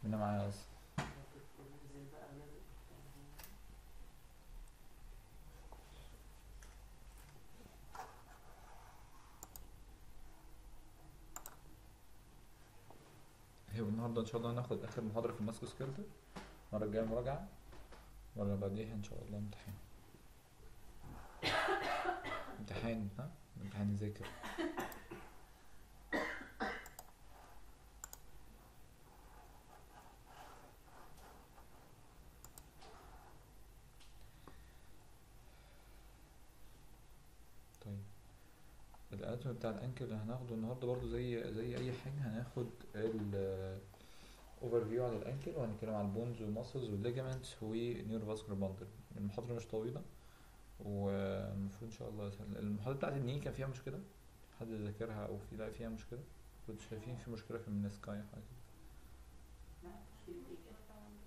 هنا معايا بس ننزل بقى ونبدأ. هي النهارده ان شاء الله هناخد اخر محاضره في الماسكو سكيلتون المره الجايه مراجعه المره اللي بعديها ان شاء الله امتحان امتحان ها امتحان نذاكر طيب الاناتومي بتاع الانكل اللي هناخده النهارده برضو زي زي اي حاجه هناخد ال اوفر فيو على الانكل وهنتكلم عن البونز والماسلز والليجامنتس ونيورو فاسكولار باندل المحاضره مش طويله والمفروض ان شاء الله سهل. المحاضره بتاعت الني كان فيها مشكله حد ذاكرها او في لا فيها مشكله كنتوا شايفين في مشكله في النسكاي حاجه كده لا مشكلة ايه كده؟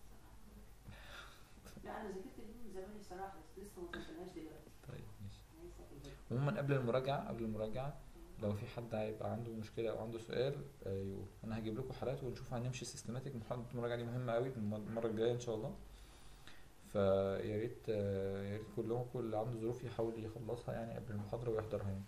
لا انا ذاكرت دي من زمان الصراحة بس لسه ما وصلتلهاش دلوقتي طيب ماشي أنا لسه في البداية. عموما قبل المراجعه قبل المراجعه لو في حد هيبقى عنده مشكله او عنده سؤال آه، يقول انا هجيب لكم حالات ونشوف هنمشي سيستماتيك محاضره المراجعه دي مهمه قوي المره الجايه ان شاء الله فيا ريت آه، يا ريت كلهم كل اللي عنده ظروف يحاول يخلصها يعني قبل المحاضره ويحضرها يعني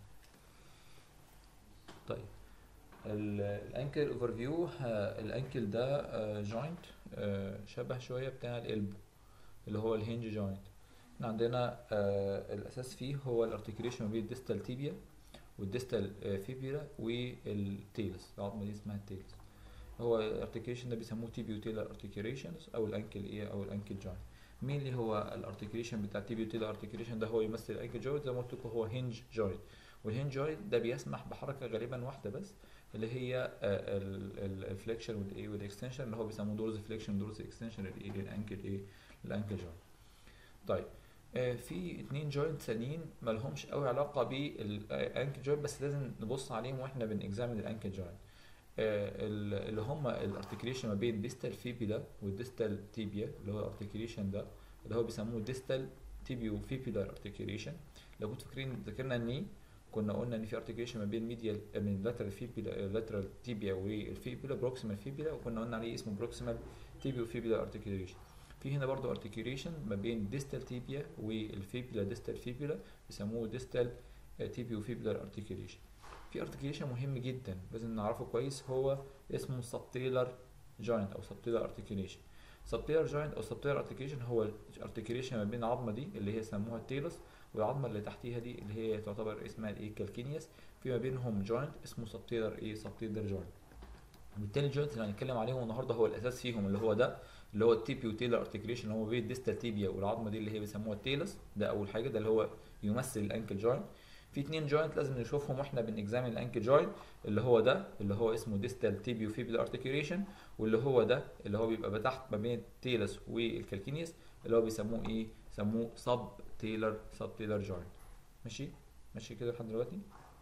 طيب ال- الانكل اوفر فيو الانكل ده جوينت شبه شويه بتاع القلب اللي هو الهنج جوينت احنا عندنا آه، الاساس فيه هو الارتكيوليشن ما بين الديستال تيبيا والديستال فيبيلا والتيلس العظمه دي اسمها التيلس هو الارتكيوليشن ده بيسموه تيبيو تيلر ارتكيوليشنز او الانكل ايه او الانكل جوينت مين اللي هو الارتكيوليشن بتاع تيبيو تيلر ارتكيوليشن ده هو يمثل الانكل جوينت زي ما قلت لكم هو هنج جوينت والهنج جوينت ده بيسمح بحركه غالبا واحده بس اللي هي الفليكشن والايه والاكستنشن اللي هو بيسموه دورز فليكشن دورز اكستنشن الايه للانكل ايه الانكل جوينت طيب آه، في اتنين جوينت ثانيين مالهمش قوي علاقه بالانكل جوينت بس لازم نبص عليهم واحنا بنكزامن الانكل جوينت اللي هم الارتكيوليشن ما بين ديستال فيبيلا والديستال تيبيا اللي هو الارتكيوليشن ده اللي هو بيسموه ديستال تيبيو فيبيلار ارتكيوليشن لو كنتوا فاكرين ذاكرنا الني كنا قلنا ان في ارتكيوليشن ما بين ميديال من لاترال فيبيلا لاترال تيبيا والفيبيلا بروكسيمال فيبيلا وكنا قلنا عليه اسمه بروكسيمال تيبيو فيبيلا ارتكيوليشن في هنا برضو ارتكيوليشن ما بين ديستال تيبيا والفيبيلا ديستال فيبيلا بيسموه ديستال تيبيو فيبيلار ارتكيوليشن في ارتكيوليشن مهم جدا لازم نعرفه كويس هو اسمه سبتيلر جوينت او سبتيلر ارتكيوليشن سبتيلر جوينت او سبتيلر ارتكيوليشن هو الارتكيوليشن ما بين العظمه دي اللي هي سموها التيلس والعظمه اللي تحتيها دي اللي هي تعتبر اسمها الايه الكالكينيوس في ما بينهم جوينت اسمه سبتيلر ايه سبتيلر جوينت وبالتالي الجوينت اللي هنتكلم عليهم النهارده هو الاساس فيهم اللي هو ده اللي هو التيبيو تيلر ارتكيوليشن اللي هو بين الديستال تيبيا والعظمه دي اللي هي بيسموها التيلس ده اول حاجه ده اللي هو يمثل الانكل جوينت في اتنين جوينت لازم نشوفهم واحنا بنكزامن الانكل جوينت اللي هو ده اللي هو اسمه ديستال تيبيو فيبل ارتكيوليشن واللي هو ده اللي هو بيبقى تحت ما بين التيلس والكالكينيوس اللي هو بيسموه ايه سموه سب تيلر سب تيلر جوينت ماشي ماشي كده لحد دلوقتي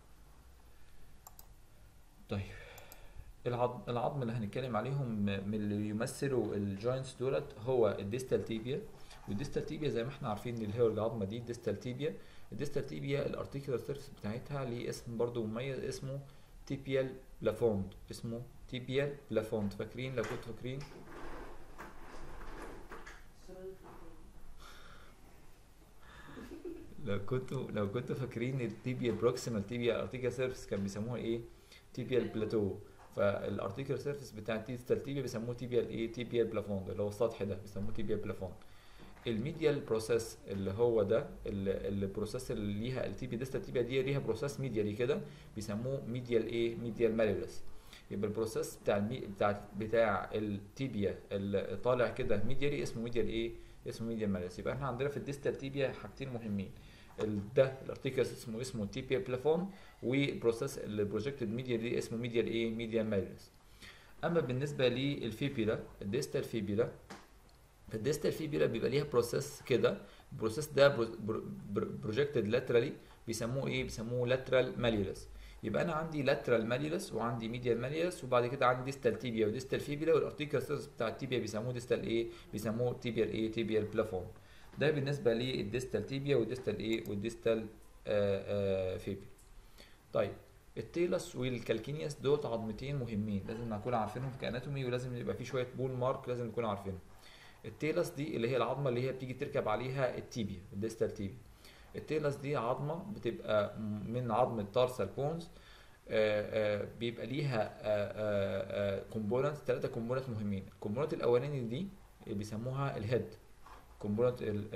طيب العظم العظم اللي هنتكلم عليهم من اللي يمثلوا الجوينتس دولت هو الديستال تيبيا والديستال تيبيا زي ما احنا عارفين اللي هو العظمه دي الديستال تيبيا الديستال تيبيا الارتيكولار سيرفيس بتاعتها ليه اسم برضو مميز اسمه تيبيال بلافوند اسمه تيبيال بلافوند فاكرين لو كنتوا فاكرين الصورة دي في البداية. لو كنتوا لو كنتوا فاكرين التيبيا بروكسيمال تيبيا ارتيكال سيرفيس كان بيسموها ايه تيبيال بلاتو فالارتيكال سيرفيس بتاع الديستال تيبيا بيسموه تيبيال ايه تيبيال بلافوند اللي هو السطح ده بيسموه تيبيال بلافوند الميديال بروسيس اللي هو ده ال- البروسيس اللي ليها التيبيا ديستال تيبيا دي ليها بروسيس ميديالي كده بيسموه ميديال ايه ميديال ماليولس يبقى البروسيس بتاع المي... بتاع بتاع التيبيا اللي طالع كده ميديالي اسمه ميديال ايه اسمه ميديال ماليولس يبقى احنا عندنا في الديستال تيبيا حاجتين مهمين ال- ده الارتيكل اسمه اسمه تيبيا بلافون والبروسيس البروجكتد ميديا دي اسمه ميديال ايه ميديال ماليولس اما بالنسبه للفيبيلا الديستال فيبيلا فالديستال فيبيلا بيبقى ليها بروسيس كده البروسيس ده بروجكتد لاترالي بيسموه ايه بيسموه لاترال ماليولس يبقى انا عندي لاترال ماليولس وعندي ميديال ماليولس وبعد كده عندي ديستال تيبيا وديستال فيبيلا والارتيكل سيرفيس بتاع التيبيا بيسموه ديستال ايه بيسموه تيبيال ايه تيبيال بلافون ده بالنسبه للديستال تيبيا والديستال ايه والديستال آه آه فيبيلا طيب التيلس والكالكينياس دول عظمتين مهمين لازم نكون عارفينهم كاناتومي ولازم يبقى في شويه بون مارك لازم نكون عارفينهم التيلس دي اللي هي العظمه اللي هي بتيجي تركب عليها التيبيا الديستال تيبيا التيلس دي عظمه بتبقى من عظمه تارسال بونز بيبقى ليها كومبوننت ثلاثه كومبوننت مهمين الكومبوننت الاولاني دي بيسموها الهيد كومبوننت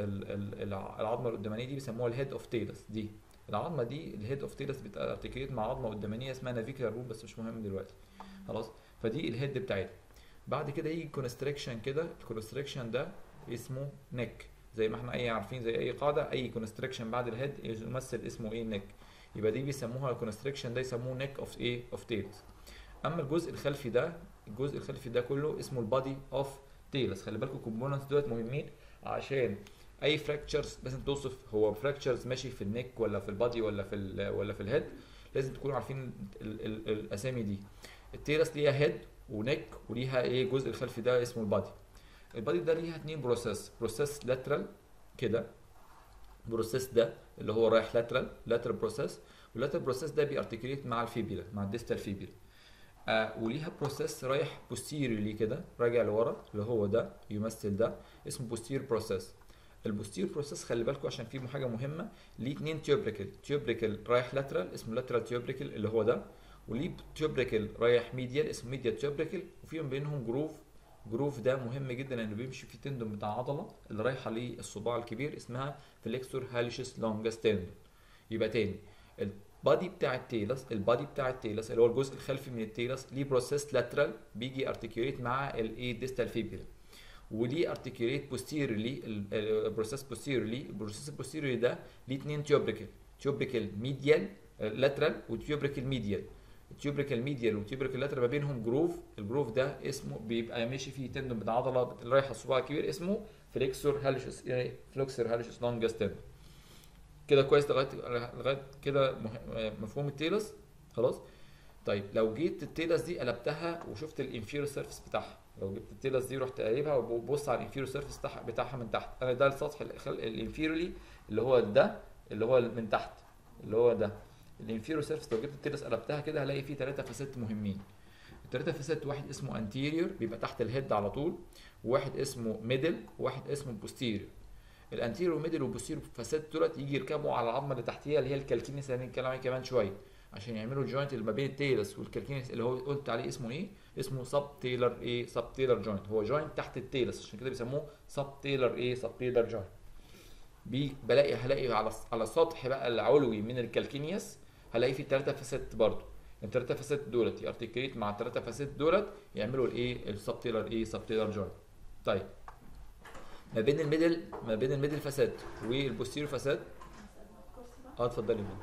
العظمه القدامانيه دي بيسموها الهيد اوف تيلس دي العظمه دي الهيد اوف تيلس بتارتكليت مع عظمه قدامانيه اسمها نافيكولار روم بس مش مهم دلوقتي خلاص فدي الهيد بتاعتها بعد كده يجي كونستريكشن كده الكونستريكشن ده اسمه نيك زي ما احنا اي عارفين زي اي قاعده اي كونستريكشن بعد الهيد يمثل اسمه ايه نيك يبقى دي بيسموها الكونستريكشن ده يسموه نيك اوف ايه اوف تيلز اما الجزء الخلفي ده الجزء الخلفي ده كله اسمه البادي اوف تيلز خلي بالكم الكومبوننتس دولت مهمين عشان اي فراكتشرز لازم توصف هو فراكتشرز ماشي في النيك ولا في البادي ولا في ال ولا في الهيد لازم تكونوا عارفين ال ال الاسامي دي التيرس ليها هيد ونيك وليها ايه الجزء الخلفي ده اسمه البادي البادي ده ليها اتنين بروسيس بروسيس لاترال كده بروسيس ده اللي هو رايح لاترال لاترال بروسيس واللاترال بروسيس ده بيارتكليت مع الفيبيلا مع الديستال فيبيلا آه وليها بروسيس رايح بوستيريورلي كده راجع لورا اللي هو ده يمثل ده اسمه بوستير بروسيس البوستير بروسيس خلي بالكم عشان فيه حاجه مهمه ليه اتنين تيوبريكل تيوبريكل رايح لاترال اسمه لاترال تيوبريكل اللي هو ده وليه تيوبريكل رايح ميديال اسمه ميديال تيوبريكل وفي بينهم جروف جروف ده مهم جدا لانه بيمشي في تندون بتاع عضله اللي رايحه للصباع الكبير اسمها فليكسور هاليشس لونجس تندون يبقى تاني البادي بتاع التيلس البادي بتاع التيلس اللي هو الجزء الخلفي من التيلس ليه بروسيس لاترال بيجي ارتكيوليت مع الايه ديستال فيبيلا وليه ارتكيوليت بوستيرلي البروسيس بوستيرلي البروسيس بوستيرلي ده ليه اتنين تيوبريكل تيوبريكل ميديال لاترال وتيوبريكل ميديال التيوبريكال ميديال والتيوبريكال لاترال ما بينهم جروف الجروف ده اسمه بيبقى ماشي فيه تندون بتاع عضله رايحه الصباع الكبير اسمه فليكسور هاليشس يعني فلوكسور هاليشس لونجس تندون كده كويس لغايه لغايه كده مفهوم التيلس خلاص طيب لو جيت التيلس دي قلبتها وشفت الانفيرو سيرفيس بتاعها لو جبت التيلس دي رحت قايبها وبص على الانفيرو سيرفيس بتاعها من تحت انا ده السطح الانفيرولي اللي هو ده اللي هو من تحت اللي هو ده الانفيرو سيرفيس لو جبت التيلس قلبتها كده هلاقي فيه ثلاثه فاسات مهمين الثلاثه فاسات واحد اسمه انتيريور بيبقى تحت الهيد على طول وواحد اسمه ميدل وواحد اسمه بوستيريور الانتيريور وميدل والبوستيريور فاسات دولت يجي يركبوا على العظمه اللي تحتيها اللي هي الكالكينيس اللي هنتكلم عليه كمان شويه عشان يعملوا الجوينت اللي ما بين التيلس والكالكينيس اللي هو قلت عليه اسمه ايه اسمه سب تيلر ايه سب تيلر جوينت هو جوينت تحت التيلس عشان كده بيسموه سب تيلر ايه سب تيلر جوينت بي بلاقي هلاقي على على السطح بقى العلوي من الكالكينيس هلاقي فيه ثلاثه فاسات برضه الثلاثه فاسات دولت يارتكليت مع الثلاثه فاسات دولت يعملوا الايه السب تيلر ايه سب تيلر جوينت طيب ما بين الميدل ما بين الميدل فاسات والبوستيريور فاسات اه اتفضلي يا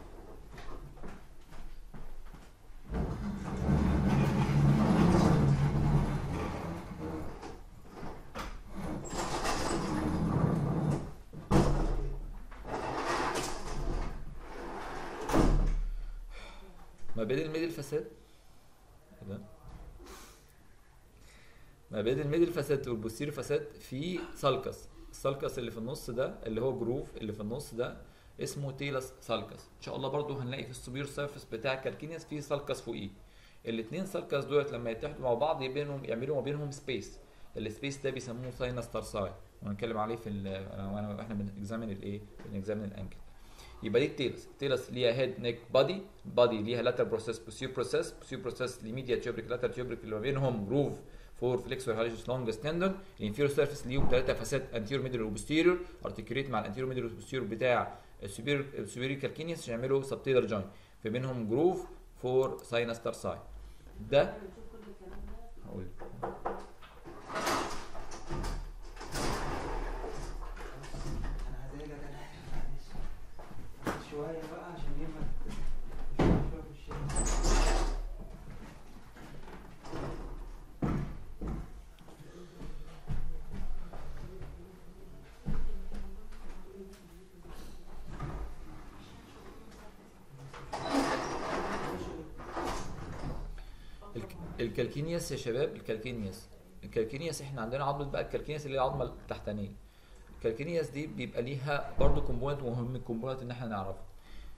ما بين الميدل فاسات كده ما بين الميدل فاسات والبوستير فاسات في سالكس السالكس اللي في النص ده اللي هو جروف اللي في النص ده اسمه تيلس سالكس ان شاء الله برضو هنلاقي في السوبير سيرفيس بتاع الكالكينيس في سالكس فوقيه الاثنين سالكس دولت لما يتحدوا مع بعض بينهم يعملوا ما بينهم سبيس السبيس ده بيسموه ساينس تارساي وهنتكلم عليه في وانا احنا بنكزامن الايه بنكزامن الانكل يبقى دي التيلس التيلس ليها هيد نيك بادي بادي ليها لاتر بروسيس بوسيو بروسيس بوسيو بروسيس لميديا تيوبريك لاتر تيوبريك اللي ما بينهم جروف فور فليكسور هاليجوس لونجس تندون الانفيرو سيرفيس ليهم ثلاثه فاسات انتيرو ميدل وبوستيريور ارتكيوليت مع الانتيرو ميدل والبوستيريور بتاع السوبير السوبيريور كالكينيس عشان يعملوا سبتيلر جوينت في بينهم جروف فور ساينس تارساي ده بنشوف كل الكلام ده هقول انا هزعجك انا معلش شويه بقى عشان ايه ما شويه في الشارع الك- الكالكينياس يا شباب الكالكينياس الكالكينياس احنا عندنا عظمه بقى الكالكينياس اللي هي العظمه التحتانيه الكالكينياس دي بيبقى ليها برضو كومبوننت مهم الكومبوننت ان احنا نعرفه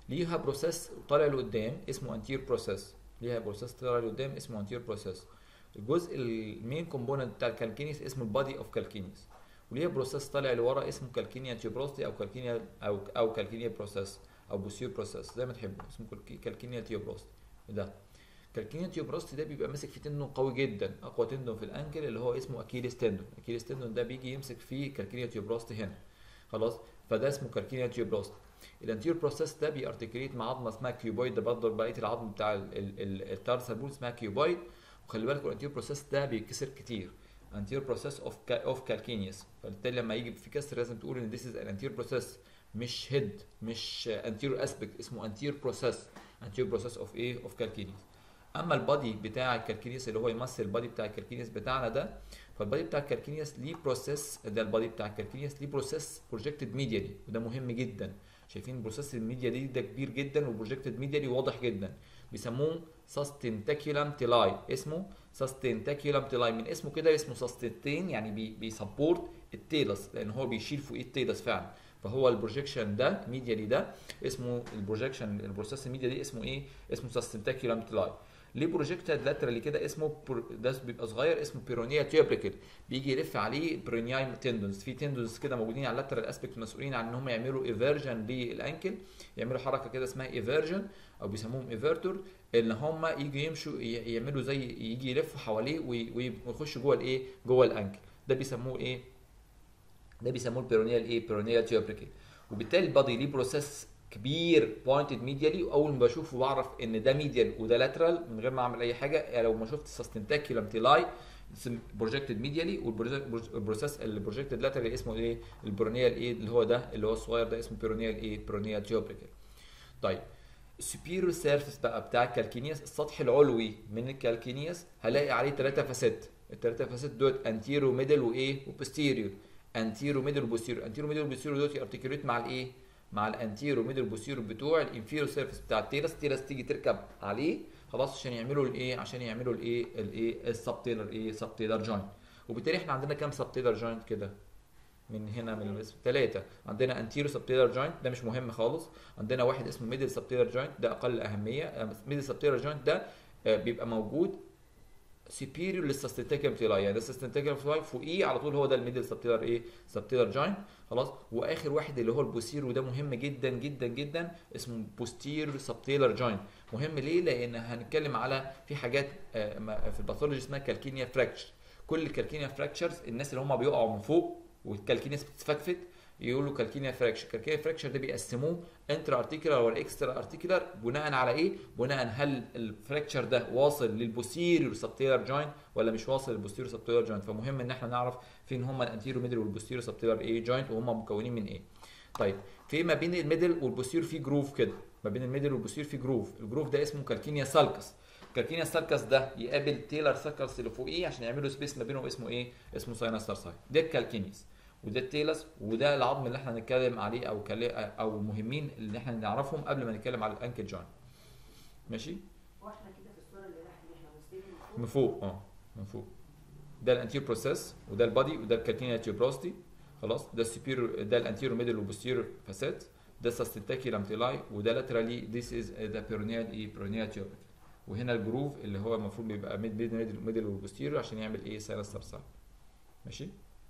ليها بروسيس طالع لقدام اسمه انتير بروسيس ليها بروسيس طالع لقدام اسمه انتير بروسيس الجزء المين كومبوننت بتاع الكالكينيس اسمه البادي اوف كالكينيس وليها بروسيس طالع لورا اسمه كالكينيا تيوبروستي او كالكينيا او او كالكينيا بروسيس او بوسيور بروسيس زي ما تحبوا اسمه كالكي- كالكينيا تيوبروستي ده كالكينيا تيوبروستي ده بيبقى ماسك فيه تندون قوي جدا اقوى تندون في الانكل اللي هو اسمه اكيليس تندون اكيليس تندون ده بيجي يمسك فيه كالكينيا تيوبروستي هنا خلاص فده اسمه كالكينيا تيوبروستي الانتير بروسيس ده بيارتكليت مع عظمه اسمها كيوبويد ده برضه بقيه العظم بتاع ال- ال- ال- التارسال بول اسمها كيوبويد وخلي بالكم الانتير بروسيس ده بيتكسر كتير انتير بروسيس اوف اوف كالكينيوس فبالتالي لما يجي في كسر لازم تقول ان ذيس از ان انتير بروسيس مش هيد مش انتير اسبكت اسمه انتير بروسيس انتير بروسيس اوف ايه اوف كالكينيوس اما البادي بتاع الكالكينيوس اللي هو يمثل البادي بتاع الكالكينيوس بتاعنا ده فالبادي بتاع الكالكينيوس ليه بروسيس ده البادي بتاع الكالكينيوس ليه بروسيس بروجكتد ميديالي وده مهم جدا شايفين بروسيس الميديا دي ده كبير جدا والبروجكتد ميديالي واضح جدا بيسموه ساستنتاكيولم تيلاي اسمه ساستنتاكيولم تيلاي من اسمه كده اسمه ساستنتين يعني بي بيسبورت التيلس لان هو بيشيل فوقيه التيلس فعلا فهو البروجكشن ده ميديالي ده اسمه البروجكشن البروسيس الميديا دي اسمه ايه اسمه ساستنتاكيولم تيلاي ليه بروجكتد لاترالي كده اسمه برو- ده بيبقى صغير اسمه بيرونيا تيوبريكل بيجي يلف عليه برينياي تندونز في تندونز كده موجودين على اللاترال اسبكت مسؤولين عن ان هم يعملوا ايفيرجن للانكل يعملوا حركه كده اسمها ايفيرجن او بيسموهم ايفيرتور ان هم يجوا يمشوا ي- يعملوا زي يجي يلفوا حواليه وي- وي- ويخشوا جوه الايه جوه الانكل ده بيسموه ايه ده بيسموه البيرونيا الايه بيرونيا تيوبريكل وبالتالي البادي ليه بروسيس كبير بوينتد ميديالي واول ما بشوفه بعرف ان ده ميديال وده لاترال من غير ما اعمل اي حاجه يعني لو ما شفت السستنتاكيولم تيلاي بروجكتد ميديالي والبروسيس البروجكتد لاترال اسمه ايه البرونيال ايه اللي هو ده اللي هو الصغير ده اسمه بيرونيال ايه بيرونيال تيوبريكل طيب السوبيريور سيرفيس بقى بتاع الكالكينيوس السطح العلوي من الكالكينيوس هلاقي عليه ثلاثه فاسيت الثلاثه فاسيت دول انتيرو ميدل وايه وبوستيريور انتيرو ميدل وبوستيريور انتيرو ميدل وبوستيريور دول ارتكيوليت مع الايه مع الانتيرو ميدل وبوستيريور بتوع الانفيرو سيرفيس بتاع التيرس التيرس تيجي تركب عليه خلاص عشان يعملوا الايه عشان يعملوا الايه الايه السبتيلر ايه سبتيلر جوينت وبالتالي احنا عندنا كام سبتيلر جوينت كده من هنا من الاسم ثلاثة عندنا انتيرو سبتيلر جوينت ده مش مهم خالص عندنا واحد اسمه ميدل سبتيلر جوينت ده اقل اهمية ميدل سبتيلر جوينت ده آه، بيبقى موجود سوبيريور للسستنتيكم تيلاي يعني ده السستنتيكم تيلاي فوقيه على طول هو ده الميدل سبتيلر ايه سبتيلر جوينت خلاص واخر واحد اللي هو البوستير وده مهم جدا جدا جدا اسمه بوستير سبتيلر جوينت مهم ليه لان هنتكلم على في حاجات آه، ما- في الباثولوجي اسمها كالكينيا فراكشر كل الكالكينيا فراكشرز الناس اللي هم بيقعوا من فوق والكالكينيا بتتفكفت يقولوا كالكينيا فراكشر كالكينيا فراكشر ده بيقسموه انترا ارتيكولار ولا اكسترا ارتيكولار بناء على ايه بناء هل الفراكشر ده واصل للبوستيريور سبتيلر جوينت ولا مش واصل للبوستيريور سبتيلر جوينت فمهم ان احنا نعرف فين هم الانتيريور ميدل والبوستيريور سبتيلر ايه جوينت وهم مكونين من ايه طيب في ما بين الميدل والبوستيريور في جروف كده ما بين الميدل والبوستيريور في جروف الجروف ده اسمه كالكينيا سالكس كالكينيا سالكس ده يقابل تيلر سالكس اللي فوقيه عشان يعملوا سبيس ما بينهم اسمه ايه اسمه ساينس تارساي ده الكالكينيس وده التيلس وده العظم اللي احنا هنتكلم عليه او كلي او مهمين اللي احنا نعرفهم قبل ما نتكلم على الانكل جوينت ماشي واحنا كده في الصوره اللي تحت دي احنا ماسكين من فوق اه من فوق ده الانتير بروسيس وده البادي وده الكالكينيا تيوبروستي خلاص ده السوبيريور ده الانتيرو ميدل وبوستيريور فاسيت ده ساستنتاكي لامتيلاي وده لاترالي ذيس از ذا بيرونيال ايه بيرونيال تيوبريكل وهنا الجروف اللي هو المفروض بيبقى ميد ميدل ميدل وبوستيريور عشان يعمل ايه ساينس ترسال ماشي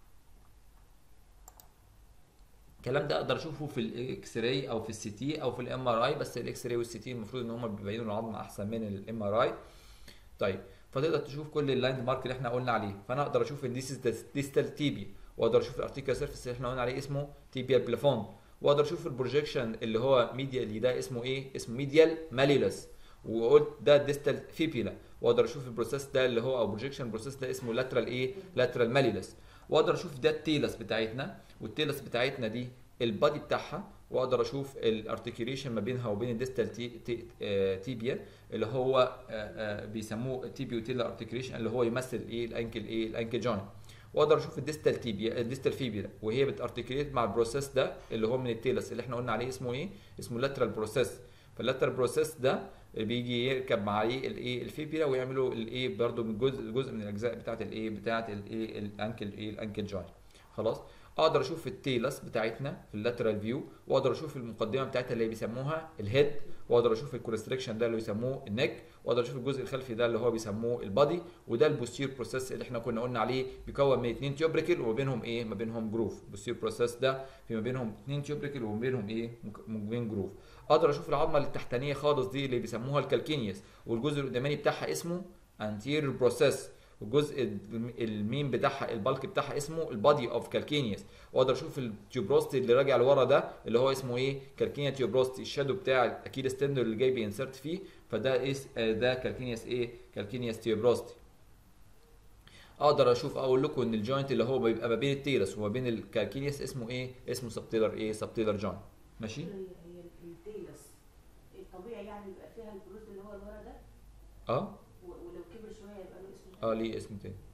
الكلام ده اقدر اشوفه في الاكس راي او في السي تي او في الام ار اي بس الاكس راي والسي تي المفروض ان هم بيبينوا العظم احسن من الام ار اي طيب فتقدر تشوف كل اللاند مارك اللي احنا قلنا عليه فانا اقدر اشوف ان ديس ديستال تيبي واقدر اشوف الارتيكال سيرفيس اللي احنا قلنا عليه اسمه تيبيال بلافون واقدر اشوف البروجيكشن اللي هو ميديالي ده اسمه ايه اسمه ميديال ماليولس وقلت ده ديستال فيبيلا واقدر اشوف البروسيس ده اللي هو او بروجيكشن بروسيس ده اسمه لاترال ايه لاترال ماليولس واقدر اشوف ده التيلس بتاعتنا والتيلس بتاعتنا دي البادي بتاعها واقدر اشوف الارتكيوليشن ما بينها وبين الديستال تي تي آه تيبيا اللي هو آه آه بيسموه تيبيو تيلا ارتكيوليشن اللي هو يمثل ايه الانكل ايه الانكل جوينت واقدر اشوف الديستال تيبيا الديستال فيبيا وهي بتارتكيوليت مع البروسيس ده اللي هو من التيلس اللي احنا قلنا عليه اسمه ايه اسمه لاترال بروسيس فاللاترال بروسيس ده بيجي يركب مع ايه الايه الفيبيلا ويعملوا الايه برده من جزء جزء من الاجزاء بتاعه الايه بتاعه الايه الانكل ايه الانكل جوينت خلاص اقدر اشوف التيلس بتاعتنا في اللاترال فيو واقدر اشوف المقدمه بتاعتها اللي بيسموها الهيد واقدر اشوف الكونستريكشن ده اللي بيسموه النك واقدر اشوف الجزء الخلفي ده اللي هو بيسموه البادي وده البوستير بروسيس اللي احنا كنا قلنا عليه بيكون من اثنين تيوبريكل وما بينهم ايه ما بينهم جروف البوستير بروسيس ده في ما بينهم اثنين تيوبريكل وما بينهم ايه ما بين جروف اقدر اشوف العظمه التحتانيه خالص دي اللي بيسموها الكالكينيوس والجزء القداماني بتاعها اسمه anterior process والجزء المين بتاعها البالك بتاعها اسمه البادي اوف كالكينيوس واقدر اشوف التيوبروستي اللي راجع لورا ده اللي هو اسمه ايه كالكينيا تيوبروستي الشادو بتاع اكيد ستندر اللي جاي بينسرت فيه فده اس ده كالكينيوس ايه كالكينيوس تيوبروستي اقدر اشوف اقول لكم ان الجوينت اللي هو بيبقى ما بين التيرس وما بين الكالكينيوس اسمه ايه اسمه سبتيلر ايه سبتيلر جوينت ماشي هي هي التيلس الطبيعي يعني يبقى فيها البروز اللي هو الورا ده اه و- ولو كبر شويه يبقى له اسم اه ليه اسم تاني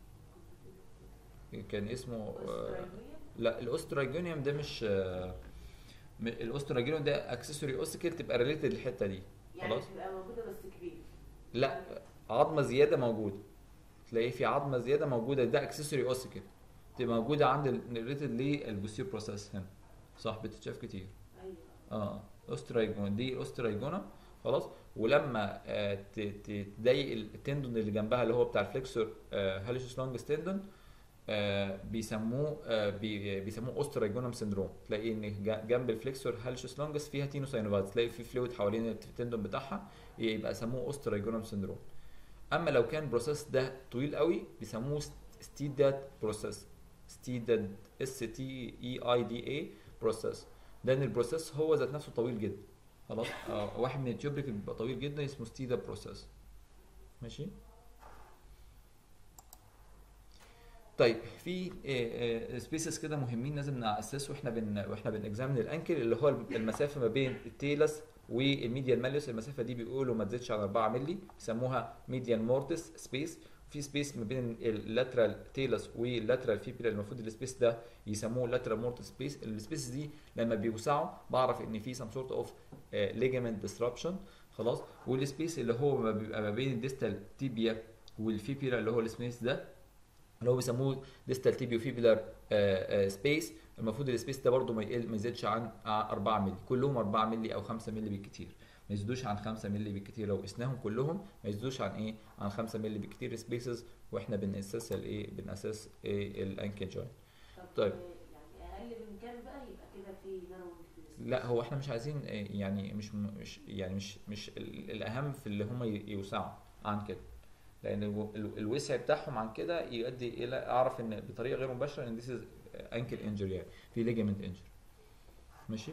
كان اسمه آه أستراليا. لا الاوستراجونيوم ده مش آه م- الاوستراجونيوم ده اكسسوري اوسيكل تبقى ريليتد للحته دي يعني خلاص. تبقى موجوده بس كبير لا عظمه زياده موجوده تلاقي في عظمه زياده موجوده ده اكسسوري اوسيكل تبقى موجوده عند الريليتد للبوستير بروسيس هنا صح بتتشاف كتير ايوه اه اوسترايجون دي اوسترايجونا خلاص ولما آه ت- ت- تضايق التندون اللي جنبها اللي هو بتاع الفليكسور آه هاليسوس لونجس تندون آه بيسموه آه بي بيسموه اوسترايجونم سندروم تلاقي ان جا- جنب الفليكسور هاليسوس لونجس فيها تينوساينوفايتس تلاقي في فلويد حوالين التندون بتاعها يبقى يسموه اوسترايجونم سندروم اما لو كان بروسيس ده طويل قوي بيسموه ستيداد بروسيس ستيداد اس تي اي اي دي اي بروسيس لان البروسيس هو ذات نفسه طويل جدا خلاص آه واحد من التيوبريك بيبقى طويل جدا اسمه ستيدا بروسيس ماشي طيب في سبيسز كده مهمين لازم ناسسه واحنا بن واحنا بنكزامن الانكل اللي هو المسافه ما بين التيلس والميديال ماليوس المسافه دي بيقولوا ما تزيدش عن 4 مللي بيسموها ميديان مورتس سبيس في سبيس ما بين اللاترال تيلس واللاترال فيبيلا المفروض السبيس ده يسموه لاترال مورتس سبيس السبيس دي لما بيوسعوا بعرف ان في سم سورت اوف ليجامنت ديسربشن خلاص والسبيس اللي هو ما بيبقى ما بين الديستال تيبيا والفيبيلا اللي هو السبيس ده اللي هو بيسموه ديستال تيبيو فيبيلار سبيس المفروض السبيس ده برده ما يقل ما يزيدش عن 4 مللي كلهم 4 مللي او 5 مللي بالكتير ما يزيدوش عن 5 مللي بالكتير لو قسناهم كلهم ما يزيدوش عن ايه عن 5 مللي بالكتير سبيسز واحنا بناسس الايه بناسس ايه الانكل جوينت طيب. آه، يعني اقل من كام بقى يبقى كده في نارو لا هو احنا مش عايزين آه، يعني مش مش يعني مش مش ال- الاهم في اللي هم ي- يوسعوا عن كده لان الو- ال- الوسع بتاعهم عن كده يؤدي الى اعرف ان بطريقه غير مباشره ان this is ankle injury يعني في ligament injury ماشي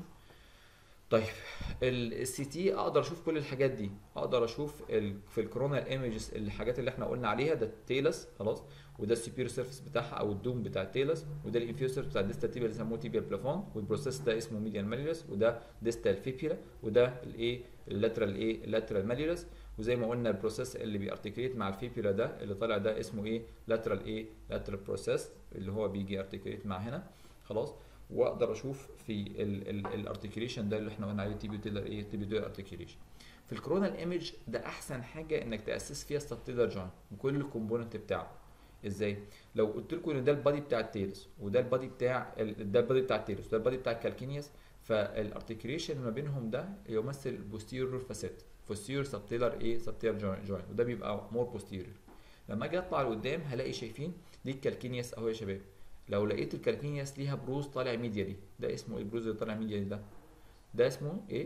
طيب السي تي اقدر اشوف كل الحاجات دي اقدر اشوف ال في الكورونال ايمجز الحاجات اللي احنا قلنا عليها ده التيلس خلاص وده السوبير سيرفيس بتاعها او الدوم بتاع التيلس وده الانفير سيرفيس بتاع الديستال تيبيا اللي بيسموه تيبيال بلافون والبروسيس ده اسمه ميديال ماليولس وده ديستال فيبيلا وده الايه اللاترال ايه اللاترال ماليولس وزي ما قلنا البروسيس اللي بيارتكليت مع الفيبيلا ده اللي طالع ده اسمه ايه لاترال ايه لاترال بروسيس اللي هو بيجي ارتكليت مع هنا خلاص واقدر اشوف في الارتكيوليشن ده اللي احنا قلنا عليه تيبيو تيلر ايه تيبيو تيلر ارتكيوليشن في الكورونال ايمج ده احسن حاجه انك تاسس فيها السبتيلر جوينت بكل الكومبوننت بتاعه ازاي لو قلت لكم ان ده البادي بتاع التيلس وده البادي بتاع ال- ده البادي بتاع التيلس وده البادي بتاع الكالكينيوس فالارتكيوليشن ما بينهم ده يمثل البوستيرور فاسيت posterior subtalar ايه subtalar joint وده بيبقى more posterior لما اجي اطلع لقدام هلاقي شايفين دي الكالكينيوس اهو يا شباب لو لقيت الكالكينيوس ليها بروز طالع ميديالي ده اسمه ايه البروز اللي طالع ميديالي ده ده اسمه ايه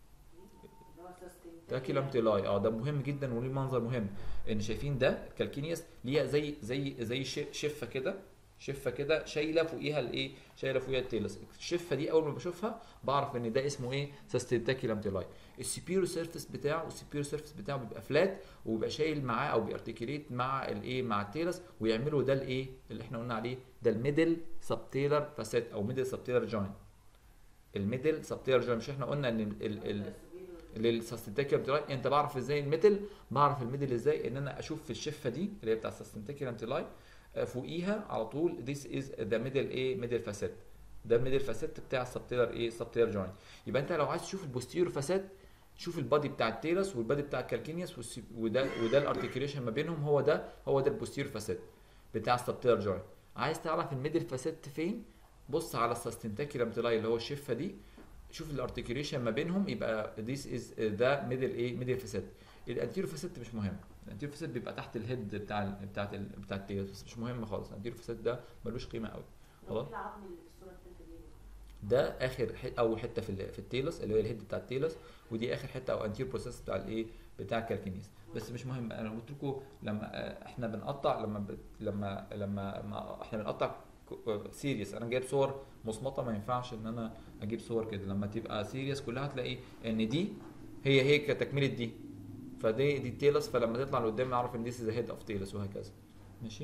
اللي هو سيستم تاكيلم تيلاي اه ده مهم جدا وليه منظر مهم ان شايفين ده الكالكينيوس ليها زي زي زي ش- شفه كده شفه كده شايله فوقيها الايه شايله فوقيها التيلس الشفه دي اول ما بشوفها بعرف ان ده اسمه ايه ساستيتاكيلم تيلاي السبيرو سيرفيس بتاعه السبيرو سيرفيس بتاعه بيبقى فلات وبيبقى شايل معاه او بيارتكيليت مع الايه مع التيلس ويعملوا ده الايه اللي احنا قلنا عليه ده الميدل سبتيلر فاسيت او ميدل سبتيلر جوينت الميدل سبتيلر جوينت مش احنا قلنا ان ال ال ال للسستنتيكيولم تلاي انت بعرف ازاي الميدل بعرف الميدل ازاي ان انا اشوف في الشفه دي اللي هي بتاع السستنتيكيولم تلاي فوقيها على طول this is the middle ايه middle facet ده الميدل فاسيت بتاع السبتيلر ايه سبتيلر جوينت يبقى انت لو عايز تشوف البوستيرور فاسيت تشوف البادي بتاع التيرس والبادي بتاع الكالكينيوس والسي- وده وده الارتكيوليشن ما بينهم هو ده هو ده البوستيرور فاسيت بتاع السبتيلر جوينت عايز تعرف الميدل فاسيت فين بص على السستنتاكيولم تلاي اللي هو الشفه دي شوف الارتكيوليشن ما بينهم يبقى ذيس از ده ميدل ايه ميدل فاسيت الانتيرو فاسيت مش مهم الانتيرو فاسيت بيبقى تحت الهيد بتاع ال بتاع ال بتاع التيلس بس مش مهم خالص الانتيرو فاسيت ده ملوش قيمه قوي خلاص. خلاص العظم اللي في الصوره الثالثه دي ده اخر ح- اول حته في ال- في التيلس اللي هي الهيد بتاع التيلس ودي اخر حته او انتير بروسيس بتاع الايه بتاع الكالكينيس بس مش مهم انا قلت لكم لما آه، احنا بنقطع لما ب... لما لما ما احنا بنقطع سيريس انا جايب صور مصمطه ما ينفعش ان انا اجيب صور كده لما تبقى سيريس كلها هتلاقي ان دي هي هي كتكمله دي فدي دي التيلس فلما تطلع لقدام نعرف ان دي هيد اوف تيلس وهكذا ماشي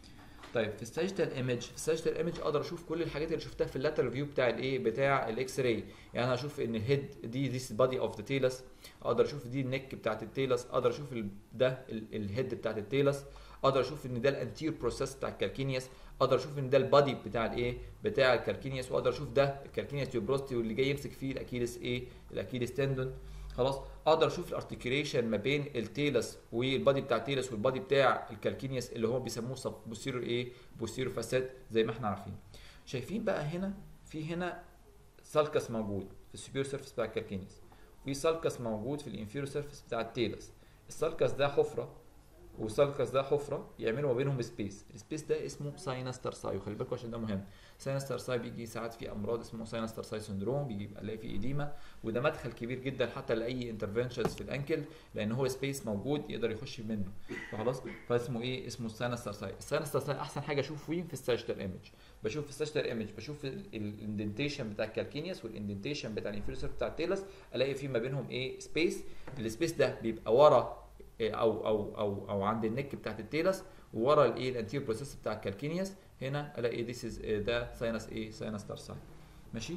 طيب في الساجيتال ايمج في الساجيتال ايمج اقدر اشوف كل الحاجات اللي شفتها في اللاترال فيو بتاع الايه بتاع الاكس راي يعني انا اشوف ان الهيد دي ذيس بادي اوف ذا تيلس اقدر اشوف دي النك بتاعت التيلس اقدر اشوف ال- ده الهيد بتاعت التيلس اقدر اشوف ان ده الانتير بروسيس بتاع الكالكينيوس اقدر اشوف ان ده البادي بتاع الايه بتاع الكالكينيوس واقدر اشوف ده الكالكينيوس تيوبروستي واللي جاي يمسك فيه الاكيلس ايه الاكيلس تندون خلاص اقدر اشوف الارتكيوليشن ما بين التيلس والبادي بتاع التيلس والبادي بتاع الكالكينيوس اللي هو بيسموه سب بوستيرور ايه بوستيرور فاسات زي ما احنا عارفين شايفين بقى هنا في هنا سالكس موجود في السوبير سيرفيس بتاع الكالكينيوس في سالكس موجود في الانفيرو سيرفيس بتاع التيلس السالكس ده حفره والسالكس ده حفره يعملوا ما بينهم سبيس السبيس ده اسمه ساينس ترساي وخلي بالكم عشان ده مهم ساينس ترساي بيجي ساعات في امراض اسمه ساينس ترساي سندروم بيجي يبقى الاقي فيه ايديما وده مدخل كبير جدا حتى لاي انترفنشنز في الانكل لان هو سبيس موجود يقدر يخش منه فخلاص فاسمه ايه اسمه الساينس ترساي الساينس ترساي احسن حاجه اشوف فين في الساجيتال ايمج بشوف في الساجيتال ايمج بشوف الاندنتيشن بتاع الكالكينيوس والاندنتيشن بتاع الانفيريور بتاع التيلس الاقي في ما بينهم ايه سبيس السبيس ده بيبقى ورا إيه، او او او او عند النك بتاعت التيلس وورا الايه الانتير بروسيس بتاع الكالكينيوس هنا الاقي ذيس از ده ساينس ايه ساينس ترساي ماشي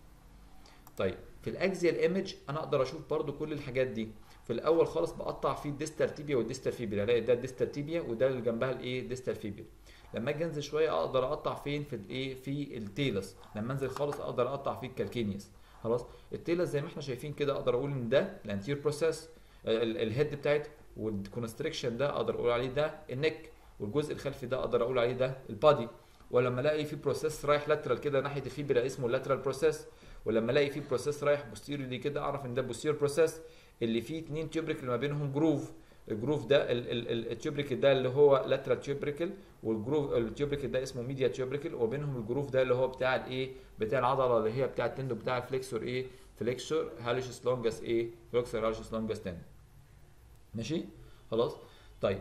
طيب في الاكزيال ايمج انا اقدر اشوف برضو كل الحاجات دي في الاول خالص بقطع فيه الديستال تيبيا والديستال فيبيا الاقي ده الديستال تيبيا وده اللي جنبها الايه ديستال فيبيا لما اجي انزل شويه اقدر اقطع فين في الايه في التيلس لما انزل خالص اقدر اقطع في الكالكينيوس خلاص التيلس زي ما احنا شايفين كده اقدر اقول ان ده الانتير بروسيس الهيد بتاعت والكونستريكشن ده اقدر اقول عليه ده النك والجزء الخلفي ده اقدر اقول عليه ده البادي ولما الاقي في بروسيس رايح لاترال كده ناحيه الفيبرا اسمه لاترال بروسيس ولما الاقي في بروسيس رايح بوستيريورلي كده اعرف ان ده بوستيريور بروسيس اللي فيه اتنين تيوبريكل ما بينهم جروف الجروف ده ال- ال- ال- التيوبريكل ده اللي هو لاترال تيوبريكل والجروف التيوبريكل ده اسمه ميديا تيوبريكل وبينهم الجروف ده اللي هو بتاع الايه بتاع العضله اللي هي بتاع التندو بتاع الفليكسور ايه فليكسور هاليشس لونجس ايه فليكسور هاليشس لونجس تندو ماشي خلاص طيب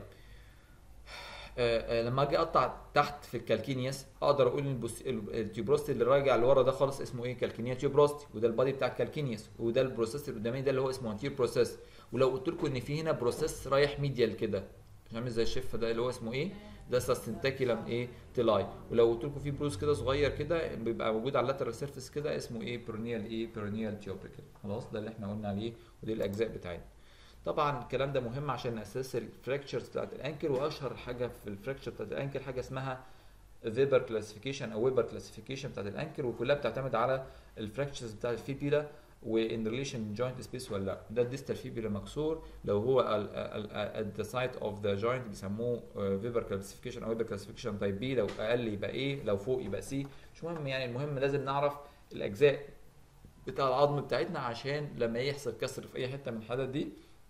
آه آه لما اجي اقطع تحت في الكالكينياس اقدر اقول ان البوس- ال- التيوبروستي اللي راجع لورا ده خالص اسمه ايه كالكينيا تيوبروستي وده البادي بتاع الكالكينياس وده البروسيس اللي قدامي ده اللي هو اسمه انتير بروسيس ولو قلت لكم ان في هنا بروسيس رايح ميديال كده عامل زي الشفه ده اللي هو اسمه ايه ده ساستنتاكيلم ايه تيلاي ولو قلت لكم في بروز كده صغير كده بيبقى موجود على اللاترال سيرفيس كده اسمه ايه بيرونيال ايه بيرونيال تيوبريكل خلاص ده اللي احنا قلنا عليه ودي الاجزاء بتاعتنا طبعا الكلام ده مهم عشان اساس الفراكتشرز بتاعت الانكل واشهر حاجه في الفراكتشر بتاعت الانكل حاجه اسمها فيبر كلاسيفيكيشن او ويبر كلاسيفيكيشن بتاعت الانكل وكلها بتعتمد على الفراكتشرز بتاعت الفيبيلا وان ريليشن جوينت سبيس ولا لا ده الديستال فيبيلا مكسور لو هو at the site of the joint بيسموه فيبر كلاسيفيكيشن او ويبر كلاسيفيكيشن تايب بي لو اقل يبقى ايه لو فوق يبقى سي مش مهم يعني المهم لازم نعرف الاجزاء بتاع العظم بتاعتنا عشان لما يحصل كسر في اي حته من الحالات دي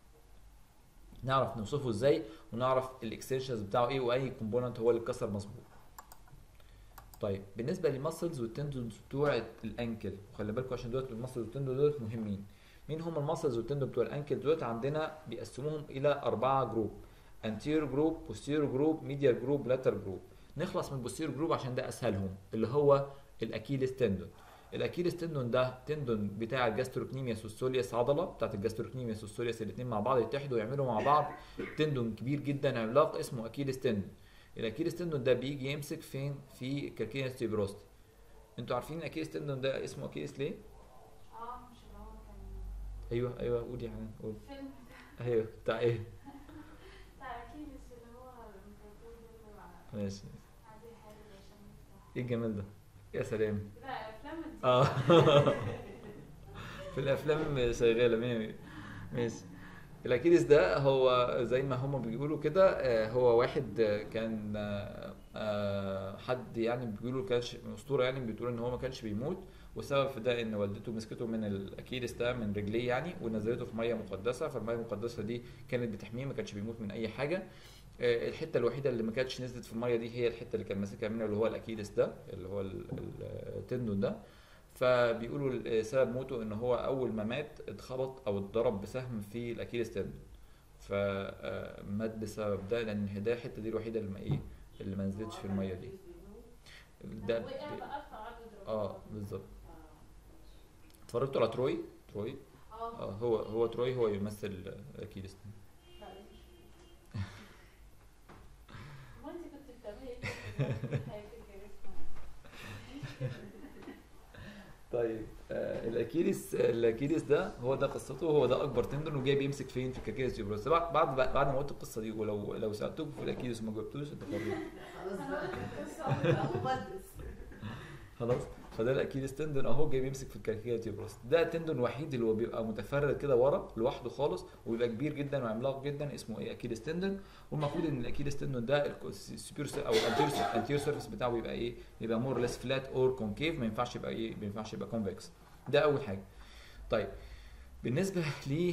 نعرف نوصفه ازاي ونعرف الاكستنشنز بتاعه ايه واي كومبوننت هو اللي اتكسر مظبوط طيب بالنسبه للمسلز والتندونز بتوع الانكل وخلي بالكم عشان دول المسلز والتندون دول مهمين مين هم المسلز والتندون بتوع الانكل دول عندنا بيقسموهم الى اربعه جروب anterior جروب posterior جروب medial جروب lateral جروب نخلص من البوستيريور جروب عشان ده اسهلهم اللي هو الاكيلس تندون الاكيلس تندون ده تندون بتاع الجاستروكنيمياس والسولياس عضله بتاعت الجاستروكنيمياس والسولياس الاثنين مع بعض يتحدوا ويعملوا مع بعض تندون كبير جدا عملاق اسمه اكيلس تندون الاكيلس تندون ده بيجي يمسك فين في كالكينيس تيبروستي انتوا عارفين الاكيلس تندون ده اسمه اكيلس ليه اه مش اللي هو كان ايوه ايوه قولي يا حنان قول فيلم ايوه بتاع ايه بتاع اكيد مش اللي هو الامبراطور ده مع ماشي عادي حاجه عشان يفتح ايه الجمال ده يا سلام لا افلام دي اه في الافلام شغاله مية مية. ماشي الاكيليس ده هو زي ما هم بيقولوا كده آه، هو واحد آه، كان آه، آه، حد يعني بيقولوا كانش اسطوره يعني بتقول ان هو ما كانش بيموت والسبب في ده ان والدته مسكته من الاكيليس ده من رجليه يعني ونزلته في ميه مقدسه فالميه المقدسه دي كانت بتحميه ما كانش بيموت من اي حاجه آه، الحته الوحيده اللي ما كانتش نزلت في الميه دي هي الحته اللي كان ماسكها منها اللي هو الاكيليس ده اللي هو ال- ال- التندون ده فبيقولوا سبب موته ان هو اول ما مات اتخبط او اتضرب بسهم في الاكيليس تندون فمات بسبب ده لان ده الحته دي الوحيده اللي ما ايه اللي ما نزلتش في الميه دي ده وقع بقى فقعدوا يضربوه. اه بالظبط اتفرجتوا على تروي تروي اه اه هو هو تروي هو يمثل اكيليس تندون ما انت كنت بتعملي ايه في حياتك يا رسمة؟ طيب آه الاكيليس الاكيليس ده هو ده قصته هو ده اكبر تندون وجاي بيمسك فين في الكاكيليس يوبروس بعد بعد بعد ما قلت القصه دي ولو لو سالتوك في الاكيليس وما جاوبتوش انت حر خلاص بقى مقدس خلاص فده الاكيليس تندون اهو جاي بيمسك في الكاكيليس يوبروس ده التندون الوحيد اللي هو بيبقى متفرد كده ورا لوحده خالص ويبقى كبير جدا وعملاق جدا اسمه ايه اكيليس تندون والمفروض ان الاكيليس تندون ده السوبر او الانتير سيرفيس بتاعه بيبقى ايه بيبقى مور ليس فلات اور كونكيف ما ينفعش يبقى ايه ما ينفعش يبقى كونفكس ده اول حاجه طيب بالنسبه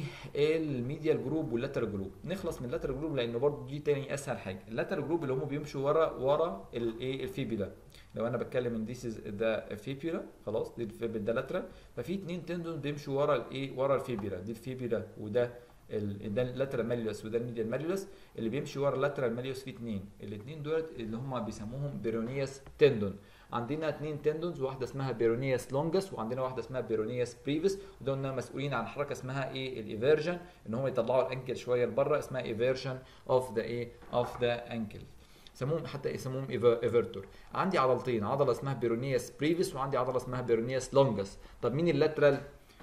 للميديال جروب واللاترال جروب نخلص من اللاترال جروب لان برضه دي تاني اسهل حاجه اللاترال جروب اللي هم بيمشوا ورا ورا الايه الفيبيلا لو انا بتكلم ان ذيس ده فيبيلا خلاص دي الفيبيلا ده لاترال ففي اتنين تندون بيمشوا ورا الايه ورا الفيبيلا دي الفيبيلا وده ال- ده اللاترال ماليوس وده الميديال ماليوس اللي بيمشي ورا اللاترال ماليوس فيه اتنين الاثنين دولت اللي هم بيسموهم بيرونياس تندون عندنا اتنين تندونز واحده اسمها بيرونياس لونجس وعندنا واحده اسمها بيرونياس بريفس ودول مسؤولين عن حركه اسمها ايه الايفيرجن ان هم يطلعوا الانكل شويه لبره اسمها ايفيرجن اوف ذا ايه اوف ذا انكل يسموهم حتى يسموهم ايفرتور عندي عضلتين عضله اسمها بيرونياس بريفس وعندي عضله اسمها بيرونياس لونجس طب مين اللاترال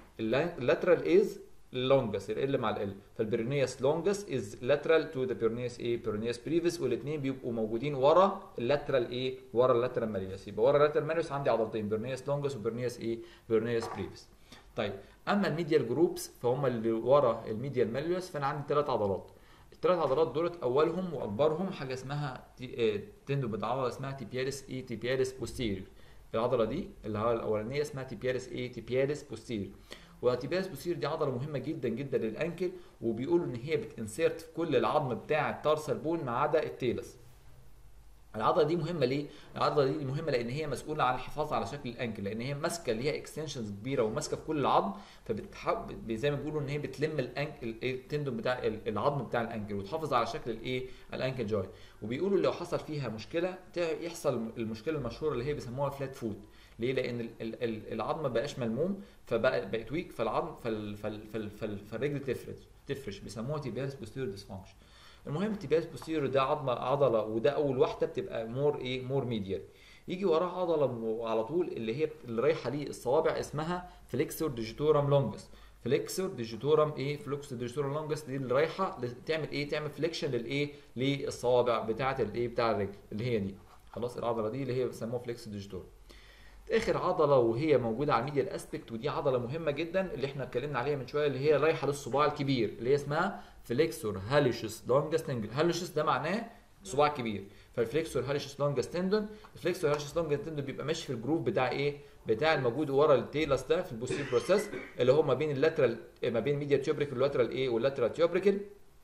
اللاترال از لونجس ال مع ال فالبيرونياس لونجس از لاترال تو ذا بيرونياس ايه بيرونياس بريفس والاثنين بيبقوا موجودين ورا اللاترال ايه ورا اللاترال ماليوس يبقى ورا اللاترال ماليوس عندي عضلتين بيرونياس لونجس وبيرونياس ايه بيرونياس بريفس طيب اما الميديال جروبس فهم اللي ورا الميديال ماليوس فانا عندي ثلاث عضلات الثلاث عضلات دولت اولهم واكبرهم حاجه اسمها تي- آه، تندو بتعضله اسمها تيبياليس اي تيبياليس بوستيريور العضله دي اللي هي الاولانيه اسمها تيبياليس اي تيبياليس بوستيريور وتيبياليس بوستيريور دي عضله مهمه جدا جدا للانكل وبيقولوا ان هي بتنسيرت في كل العظم بتاع التارسال بون ما عدا التيلس العضله دي مهمه ليه؟ العضله دي مهمه لان هي مسؤوله عن الحفاظ على شكل الانكل لان هي ماسكه ليها اكستنشنز كبيره وماسكه في كل العظم فبتحب زي ما بيقولوا ان هي بتلم الانكل التندون بتاع ال- العظم بتاع الانكل وتحافظ على شكل الايه الانكل جوينت وبيقولوا لو حصل فيها مشكله تع- يحصل المشكله المشهوره اللي هي بيسموها فلات فوت ليه؟ لان ال- ال- ال- العظم ما بقاش ملموم فبقى بقت ويك فالعظم فال فال فال فال فالرجل تفرش تفرش بيسموها تيبيالس بوستيريور ديسفانكشن المهم التيبيالس بوستيريور ده عظمه عضله وده اول واحده بتبقى مور ايه مور ميديال يجي وراها عضله م- على طول اللي هي اللي رايحه ليه الصوابع اسمها فليكسور ديجيتورم لونجس فليكسور ديجيتورم ايه فليكسور ديجيتورم لونجس دي اللي رايحه ل- تعمل ايه تعمل فليكشن للايه للصوابع بتاعه الايه بتاع الرجل اللي هي دي خلاص العضله دي اللي هي بيسموها فليكسور ديجيتورم اخر عضله وهي موجوده على الميديال اسبكت ودي عضله مهمه جدا اللي احنا اتكلمنا عليها من شويه اللي هي رايحه للصباع الكبير اللي هي اسمها فليكسور هاليشس لونجس تندون هاليشس ده معناه صباع كبير فالفليكسور هاليشس لونجس تندون الفليكسور هاليشس لونجس تندون بيبقى ماشي في الجروف بتاع ايه بتاع الموجود ورا التيلس ده في البوستير بروسيس اللي هو ما بين اللاترال ما بين ميديا تيوبريكل واللاترال ايه واللاترال تيوبريكل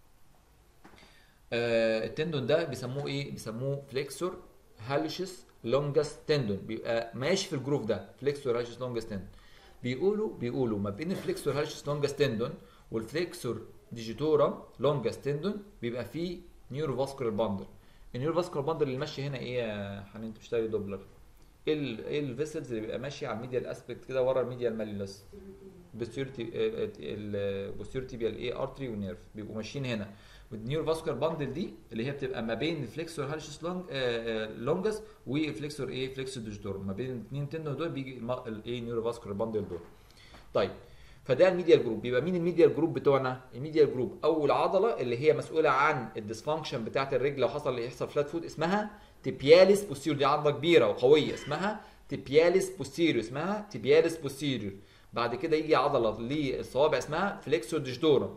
آه التندون ده بيسموه ايه بيسموه فليكسور هاليشس لونجس تندون بيبقى ماشي في الجروف ده فليكسور هاليشس لونجس تندون بيقولوا بيقولوا ما بين الفليكسور هاليشس لونجس تندون والفليكسور ديجيتورم لونجس تندون بيبقى فيه نيورو فاسكولار باندل النيورو فاسكولار باندل اللي ماشي هنا ايه يا حنين انت بتشتغلي دوبلر ايه ال- ايه الفيسلز اللي بيبقى ماشي على الميديال اسبكت كده ورا الميديال ماليولس بوستيرتي البوستيرتي بيال ايه ارتري ونيرف بيبقوا ماشيين هنا والنيورو فاسكولار باندل دي اللي هي بتبقى ما بين الفليكسور هالشس لونج لونجس والفليكسور ايه فليكسور ديجيتور ما بين الاثنين تندون دول بيجي الم- الايه نيورو فاسكولار باندل دول طيب فده الميديال جروب بيبقى مين الميديال جروب بتوعنا الميديال جروب اول عضله اللي هي مسؤوله عن الديسفانكشن بتاعه الرجل لو حصل يحصل فلات فوت اسمها تيبياليس بوستيريور دي عضله كبيره وقويه اسمها تيبياليس بوستيريور اسمها تيبياليس بوستيريور بعد كده يجي عضله للصوابع اسمها فليكسور ديجيتورم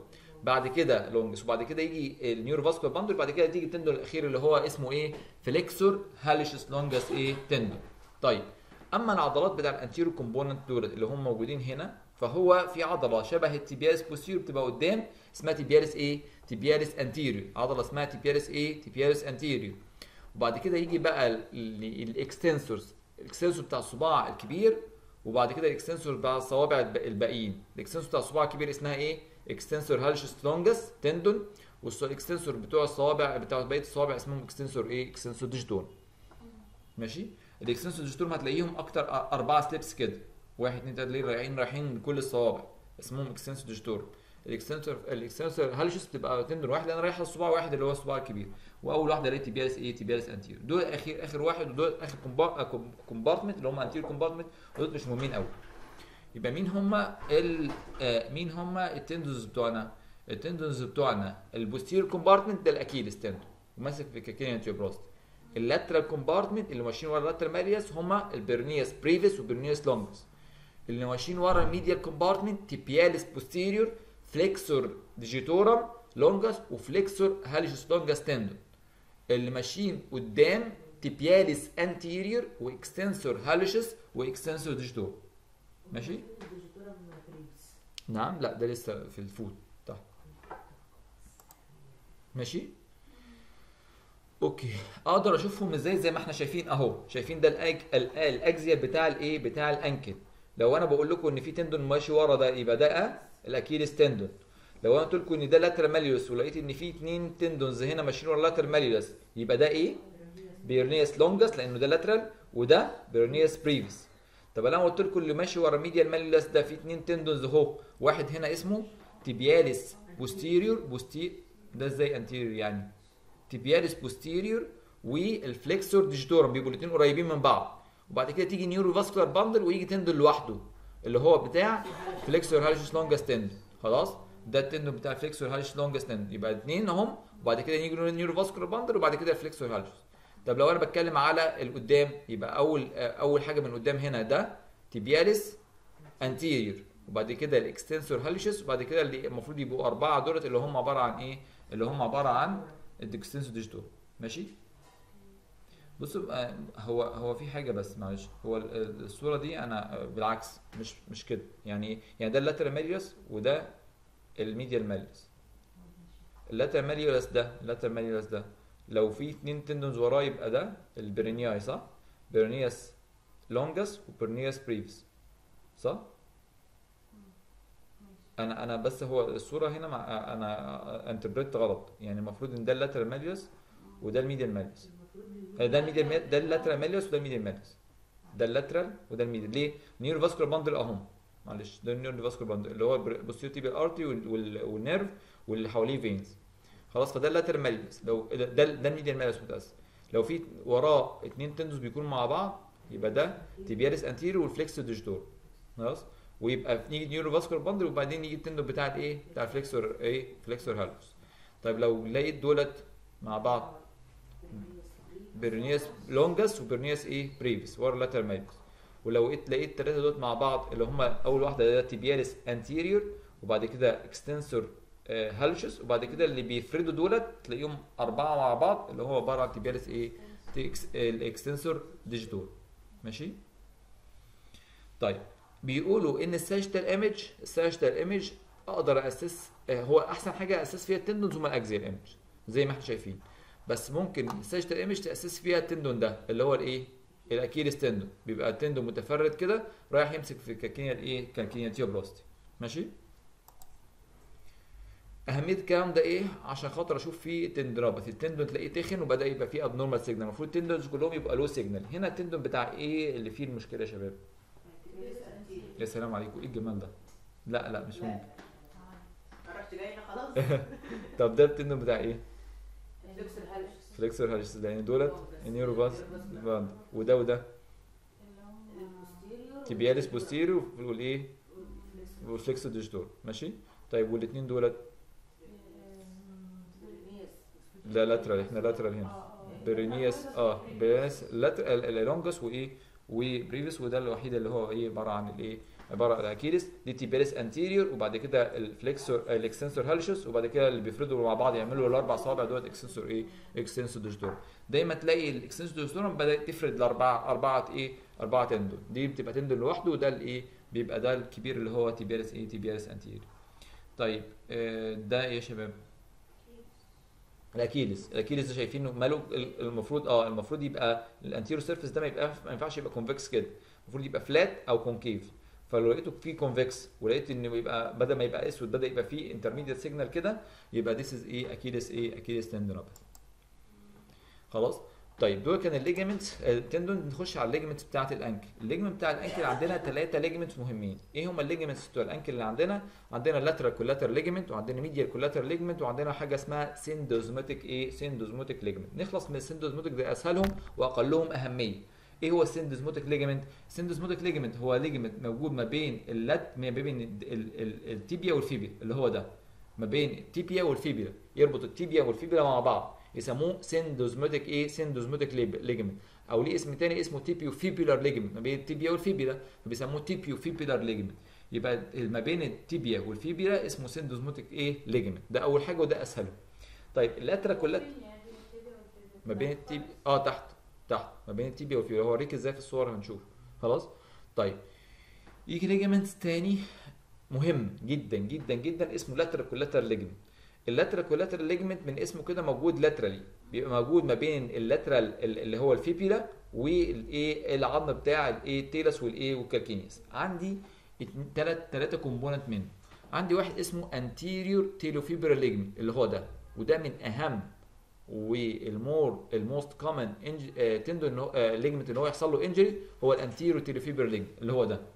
بعد كده لونجس وبعد كده يجي النيورو فاسكولار باندل بعد كده تيجي التندون الاخير اللي هو اسمه ايه فليكسور هاليشس لونجس ايه تندون طيب اما العضلات بتاع الانتيرو كومبوننت دول اللي هم موجودين هنا فهو في عضله شبه التيبيالس بوستيريور بتبقى قدام اسمها تيبيالس ايه تيبيالس انتيريور عضله اسمها تيبيالس ايه تيبيالس انتيريور وبعد كده يجي بقى الاكستنسورز الاكستنسور بتاع الصباع الكبير وبعد كده الاكستنسور بتاع الصوابع الب- الباقيين الاكستنسور بتاع الصباع الكبير اسمها ايه اكستنسور هالشس لونجس تندون والاكستنسور بتوع الصوابع بتاع بقيه الصوابع اسمهم اكستنسور ايه اكستنسور ديجيتون ماشي الاكستنسور ديجيتون هتلاقيهم اكتر أ- اربعه ستيبس كده واحد اتنين تلاته تلاقيه رايحين رايحين لكل الصوابع اسمهم اكستنسور ديجيتور الاكستنسور الاكستنسور هالشس بتبقى تندون واحد انا رايح على الصباع واحد اللي هو الصباع الكبير واول واحده لقيت تيبيالس ايه تيبيالس انتير دول اخر اخر واحد ودول اخر كومبارتمنت اللي هم انتير كومبارتمنت ودول مش مهمين قوي يبقى مين هم ال آه، مين هم التندونز بتوعنا التندونز بتوعنا البوستير كومبارتمنت ده الاكيلس تندون وماسك في كاكينيا تيوبروست اللاترال كومبارتمنت اللي ماشيين ورا اللاترال ماريوس هم البرنيوس بريفيس وبرنيوس لونجس اللي ماشيين ورا الميديال كومبارتمنت تيبيالس بوستيريور فليكسور ديجيتورم لونجس وفليكسور هاليشوس لونجس تندون اللي ماشيين قدام تيبياليس انتيريور واكستنسور هاليشس واكستنسور ديجيتور ماشي الدكتورة بريفس. نعم لا ده لسه في الفوت تحت ماشي اوكي اقدر اشوفهم ازاي زي ما احنا شايفين اهو شايفين ده الأج... ال- الاجزيه بتاع الايه بتاع الانكل لو انا بقول لكم ان في تندون ماشي ورا ده يبقى ده أه؟ الاكيليس تندون لو انا قلت لكم ان ده لاترال ماليوس ولقيت ان في اتنين تندونز هنا ماشيين ورا لاترال ماليوس يبقى ده ايه بيرنيس لونجس لانه ده لاترال وده بيرنيس بريفيس طب انا قلت لكم اللي ماشي ورا ميديال ماليوس ده في اتنين تندونز اهو واحد هنا اسمه تيبياليس بوستيريور بوستي ده ازاي انتيريور يعني تيبياليس بوستيريور والفليكسور ديجيتورم بيبقوا الاثنين قريبين من بعض وبعد كده تيجي نيورو فاسكولار باندل ويجي تندون لوحده اللي هو بتاع فليكسور هاليشس لونجس تندون خلاص ده التندون بتاع فليكسور هاليشس لونجس تندون يبقى اثنين اهم وبعد كده يجي نيورو فاسكولار باندل وبعد كده الفليكسور هاليشس طب لو انا بتكلم على القدام يبقى اول اول حاجه من قدام هنا ده تيبياليس انتيريور وبعد كده الاكستنسور هاليشس وبعد كده اللي المفروض يبقوا اربعه دولت اللي هم عباره عن ايه اللي هم عباره عن الاكستنسور ديجيتور ماشي بصوا آه، هو هو في حاجه بس معلش هو ال- ال- الصوره دي انا آه، بالعكس مش مش كده يعني ايه يعني ده اللاترال ماليوس وده الميديال ماليوس اللاترال ماليوس ده اللاترال ماليوس ده لو في اتنين تندونز وراه يبقى ده البرينياي صح برينياس لونجس وبرينياس بريفس صح انا انا بس هو الصوره هنا مع انا انتربريت غلط يعني المفروض ان ده اللاترال ماليوس وده الميديال ماليوس آه، ده الميديال مال- ده اللاترال ماليوس وده الميديال ماليوس ده اللاترال وده الميديال ليه نيورو فاسكولار باندل اهم معلش ده النيورو فاسكولار باندل اللي هو البوستيريور ارتري والنيرف واللي حواليه فينز خلاص فده اللاترال ماليوس لو ده ده الميديال ماليوس متاسف لو في وراه اتنين تندوس بيكونوا مع بعض يبقى ده تيبياليس انتيريور والفليكسور ديجيتور خلاص ويبقى نيجي نيورو فاسكولار باندل وبعدين يجي التندون بتاع الايه بتاع الفليكسور ايه فليكسور هالوس طيب لو لقيت دولت مع بعض بيرنياس لونجس وبيرنياس ايه بريفيس ورا لاترال ماليوس ولو لقيت لقيت الثلاثه دول مع بعض اللي هم اول واحده ده تيبياليس انتيريور وبعد كده اكستنسور هالشس وبعد كده اللي بيفردوا دولت تلاقيهم اربعه مع بعض اللي هو عباره عن تيبياليس ايه الاكستنسور ديجيتور ماشي طيب بيقولوا ان الساجيتال ايمج الساجيتال ايمج اقدر اسس آه، هو احسن حاجه اسس فيها التندونز هما الاكزيال ايمج زي ما احنا شايفين بس ممكن الساجيتال ايمج تاسس فيها التندون ده اللي هو الايه الاكيليس تندون بيبقى التندون متفرد كده رايح يمسك في كاكينيا الايه كاكينيا تيوبلاستي ماشي اهميه الكلام ده ايه عشان خاطر اشوف فيه تندرابثي التندون تلاقيه تخن وبدا يبقى فيه ابنورمال سيجنال المفروض التندونز كلهم يبقى لو سيجنال هنا التندون بتاع ايه اللي فيه المشكله يا شباب يا سلام عليكم ايه الجمال ده لا لا مش ممكن ما رحت جاينا خلاص طب ده التندون بتاع ايه فليكس الهلس فليكسور هالشس لان دولت النيورو باس باند وده وده تيبياليس بوستيريو والايه والفليكسور ديجيتور ماشي طيب والاثنين دولت ده لاترال احنا لاترال هنا برينياس اه برينياس لاترال لونجس وايه وبريفيس وده الوحيد اللي هو ايه عباره عن الايه عباره عن اكيلس دي تيبيرس انتيريور وبعد كده الفليكسور الاكستنسور هالشوس وبعد كده اللي بيفردوا مع بعض يعملوا الاربع صوابع دول اكستنسور ايه اكستنسور دوشدور دايما تلاقي الاكستنسور دوشدور بدات تفرد الاربعه اربعه ايه اربعه تندون دي بتبقى تندون لوحده وده الايه بيبقى ده الكبير اللي هو تيبيرس ايه تيبيرس انتيريور طيب آه، ده ايه يا شباب الاكيلس الاكيلس ده شايفينه ماله ال- المفروض اه المفروض يبقى الانتيريور سيرفيس ده ما يبقى ما ينفعش يبقى كونفكس كده المفروض يبقى فلات او كونكيف فلو لقيته فيه كونفكس ولقيت انه يبقى بدل ما يبقى اسود بدا يبقى فيه انترميديت سيجنال كده يبقى ذيس از ايه اكيلس ايه اكيلس تندرابث خلاص طيب دول كان الليجمنتس التندون نخش على الليجمنتس بتاعت الانكل الليجمنت بتاع الانكل عندنا ثلاثه ليجمنتس مهمين ايه هم الليجمنتس بتوع الانكل اللي عندنا عندنا لاترال كولاتر ليجمنت وعندنا ميديال كولاتر ليجمنت وعندنا حاجه اسمها سيندوزموتيك ايه سيندوزموتيك ليجمنت نخلص من السيندوزموتيك ده اسهلهم واقلهم اهميه ايه هو السيندوزموتيك ليجمنت السيندوزموتيك ليجمنت هو ليجمنت موجود ما بين اللات ما بين ال- ال- ال- التيبيا والفيبيا اللي هو ده ما بين التيبيا والفيبيا يربط التيبيا والفيبيا مع بعض يسموه سيندوزموتيك ايه سيندوزموتيك ليجمنت او ليه اسم تاني اسمه تيبيو فيبيولار ليجمنت ما بين التيبيا والفيبيلا فبيسموه تيبيو فيبيولار ليجمنت يبقى ما بين التيبيا والفيبيلا اسمه سيندوزموتيك ايه ليجمنت ده اول حاجه وده اسهله طيب اللاترا كلها فين يعني التيبيا والفيبيا؟ ما بين تحت التيبيا خالص؟ اه تحت تحت ما بين التيبيا والفيبيلا هوريك ازاي في الصور هنشوف خلاص طيب يجي ليجمنتس تاني مهم جدا جدا جدا اسمه لاترال كولاترال ليجمنت اللاترال كولاترال ليجمنت من اسمه كده موجود لاترالي بيبقى موجود ما بين اللاترال اللي هو الفيبيلا والايه العظم بتاع الايه التيلس والايه والكالكينيس عندي ثلاث ثلاثه كومبوننت منه عندي واحد اسمه انتيريور تيلوفيبرال ليجمنت اللي هو ده وده من اهم والمور الموست كومن تندون ليجمنت ان هو يحصل له انجري هو الانتيريور تيلوفيبرال ليجمنت اللي هو ده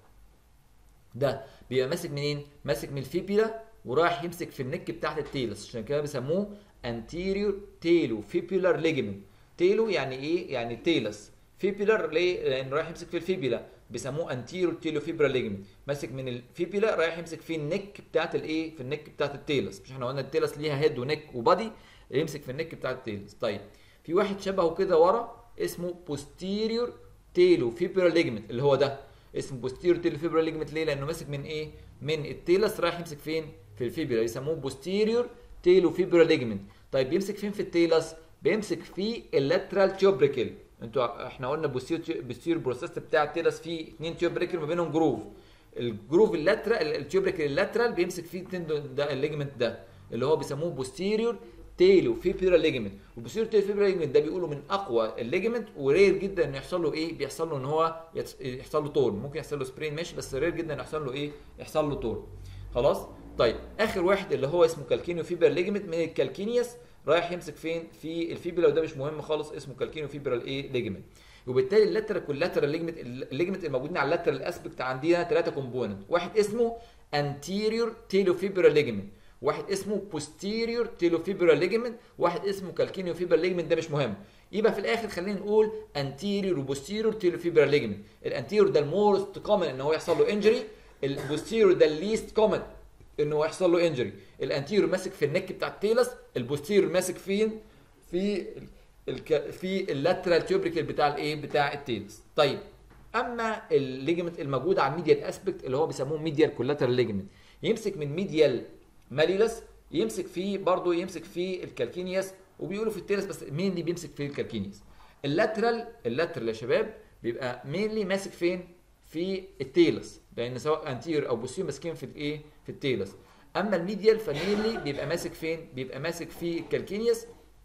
ده بيبقى ماسك منين؟ ماسك من الفيبيلا ورايح يمسك في النك بتاعت التيلس عشان كده بيسموه anterior talofibular ligament تيلو يعني ايه؟ يعني تيلس فيبيلر ليه؟ لانه رايح يمسك في الفيبيلا بيسموه anterior talofibular ligament ماسك من الفيبيلا رايح يمسك في النك بتاعت الايه؟ في النك بتاعت التيلس مش احنا قلنا التيلس ليها هيد ونك وبادي يمسك في النك بتاعت التيلس طيب في واحد شبهه كده ورا اسمه posterior talofibular ligament اللي هو ده اسمه posterior talofibular ligament ليه؟ لانه ماسك من ايه؟ من التيلس رايح يمسك فين؟ في الفيبيلا يسموه posterior talofibular ligament طيب بيمسك فين في التيلس؟ بيمسك في اللاترال تيوبريكل انتوا احنا قلنا posterior بروسيس بتاع التيلس فيه اثنين تيوبريكل ما بينهم جروف الجروف اللاترال التيوبريكل اللاترال بيمسك فيه التندون ده الليجمنت ده اللي هو بيسموه posterior تيلو فيبرال ليجمنت والبوستيريور تيلو فيبرال ليجمنت ده بيقولوا من اقوى الليجمنت ورير جدا ان يحصل له ايه بيحصل له ان هو يت- يحصل له طول ممكن يحصل له سبرين ماشي بس رير جدا ان يحصل له ايه يحصل له طول خلاص طيب اخر واحد اللي هو اسمه كالكينيو فيبرال ليجمنت من الكالكينيوس رايح يمسك فين في الفيبرا وده مش مهم خالص اسمه كالكينيو فيبرال ايه ليجمنت وبالتالي اللاترال كولاترال ليجمنت الليجمنت الموجودين على اللاترال اسبكت عندنا ثلاثه كومبوننت واحد اسمه anterior تيلوفيبرال ليجمنت واحد اسمه posterior تيلوفيبرال ليجمنت واحد اسمه كالكينيو فيبرال ليجمنت ده مش مهم يبقى في الاخر خلينا نقول anterior وبوستيريور تيلوفيبرال ليجمنت الانتيريور ده الموست كومن ان هو يحصل له انجري البوستيريور ده الليست كومن ان هو يحصل له انجري الانتيريور ماسك في النك بتاع التيلس البوستيريور ماسك فين في الك... في اللاترال تيوبريكل بتاع الايه بتاع التيلس طيب اما الليجمنت الموجود على الميديال اسبكت اللي هو بيسموه ميديال كولاترال ليجمنت يمسك من ميديال ماليلس يمسك فيه برضه يمسك فيه الكالكينياس وبيقولوا في التيلس بس مين اللي بيمسك فيه الكالكينياس اللاترال اللاترال يا شباب بيبقى مينلي ماسك فين في التيلس لان سواء انتير او بوستير ماسكين في الايه في التيلس اما الميديال فمينلي بيبقى ماسك فين بيبقى ماسك في الكالكينياس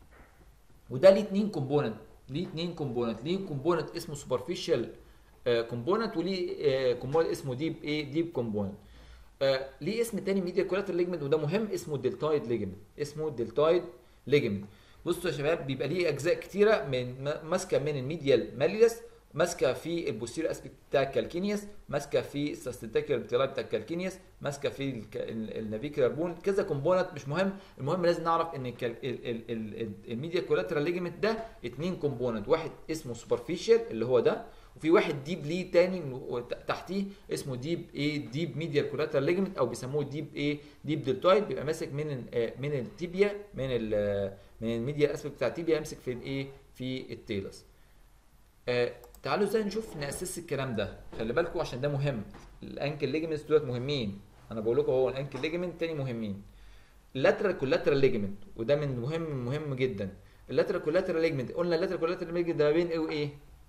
وده ليه اتنين كومبوننت ليه اتنين كومبوننت ليه كومبوننت اسمه سوبرفيشال كومبوننت وليه كومبوننت اسمه ديب ايه ديب كومبوننت آه ليه اسم تاني ميديا كولاتر ليجمنت وده مهم اسمه دلتايد ليجمنت اسمه دلتايد ليجمنت بصوا يا شباب بيبقى ليه اجزاء كتيره من ماسكه من الميديال ماليلس ماسكه في البوستير اسبكت بتاع الكالكينياس ماسكه في السستنتاكيولار بتاع بتاع الكالكينياس ماسكه في النافيكولار بون كذا كومبوننت مش مهم المهم لازم نعرف ان الميديا كولاترال ليجمنت ده اتنين كومبوننت واحد اسمه سوبرفيشال اللي هو ده وفي واحد ديب ليه تاني تحتيه اسمه ديب ايه ديب ميديا كولاترال ليجمنت او بيسموه ديب ايه ديب دلتويد بيبقى ماسك من من التيبيا من ال من الميديا اسبكت بتاع التيبيا يمسك في الايه في التيلس آه تعالوا ازاي نشوف ناسس الكلام ده خلي بالكم عشان ده مهم الانكل ليجمنتس دولت مهمين انا بقول لكم هو الانكل ليجمنت تاني مهمين اللاترال كولاترال ليجمنت وده من مهم مهم جدا اللاترال كولاترال ليجمنت قلنا اللاترال كولاترال ليجمنت ده ما بين ايه وايه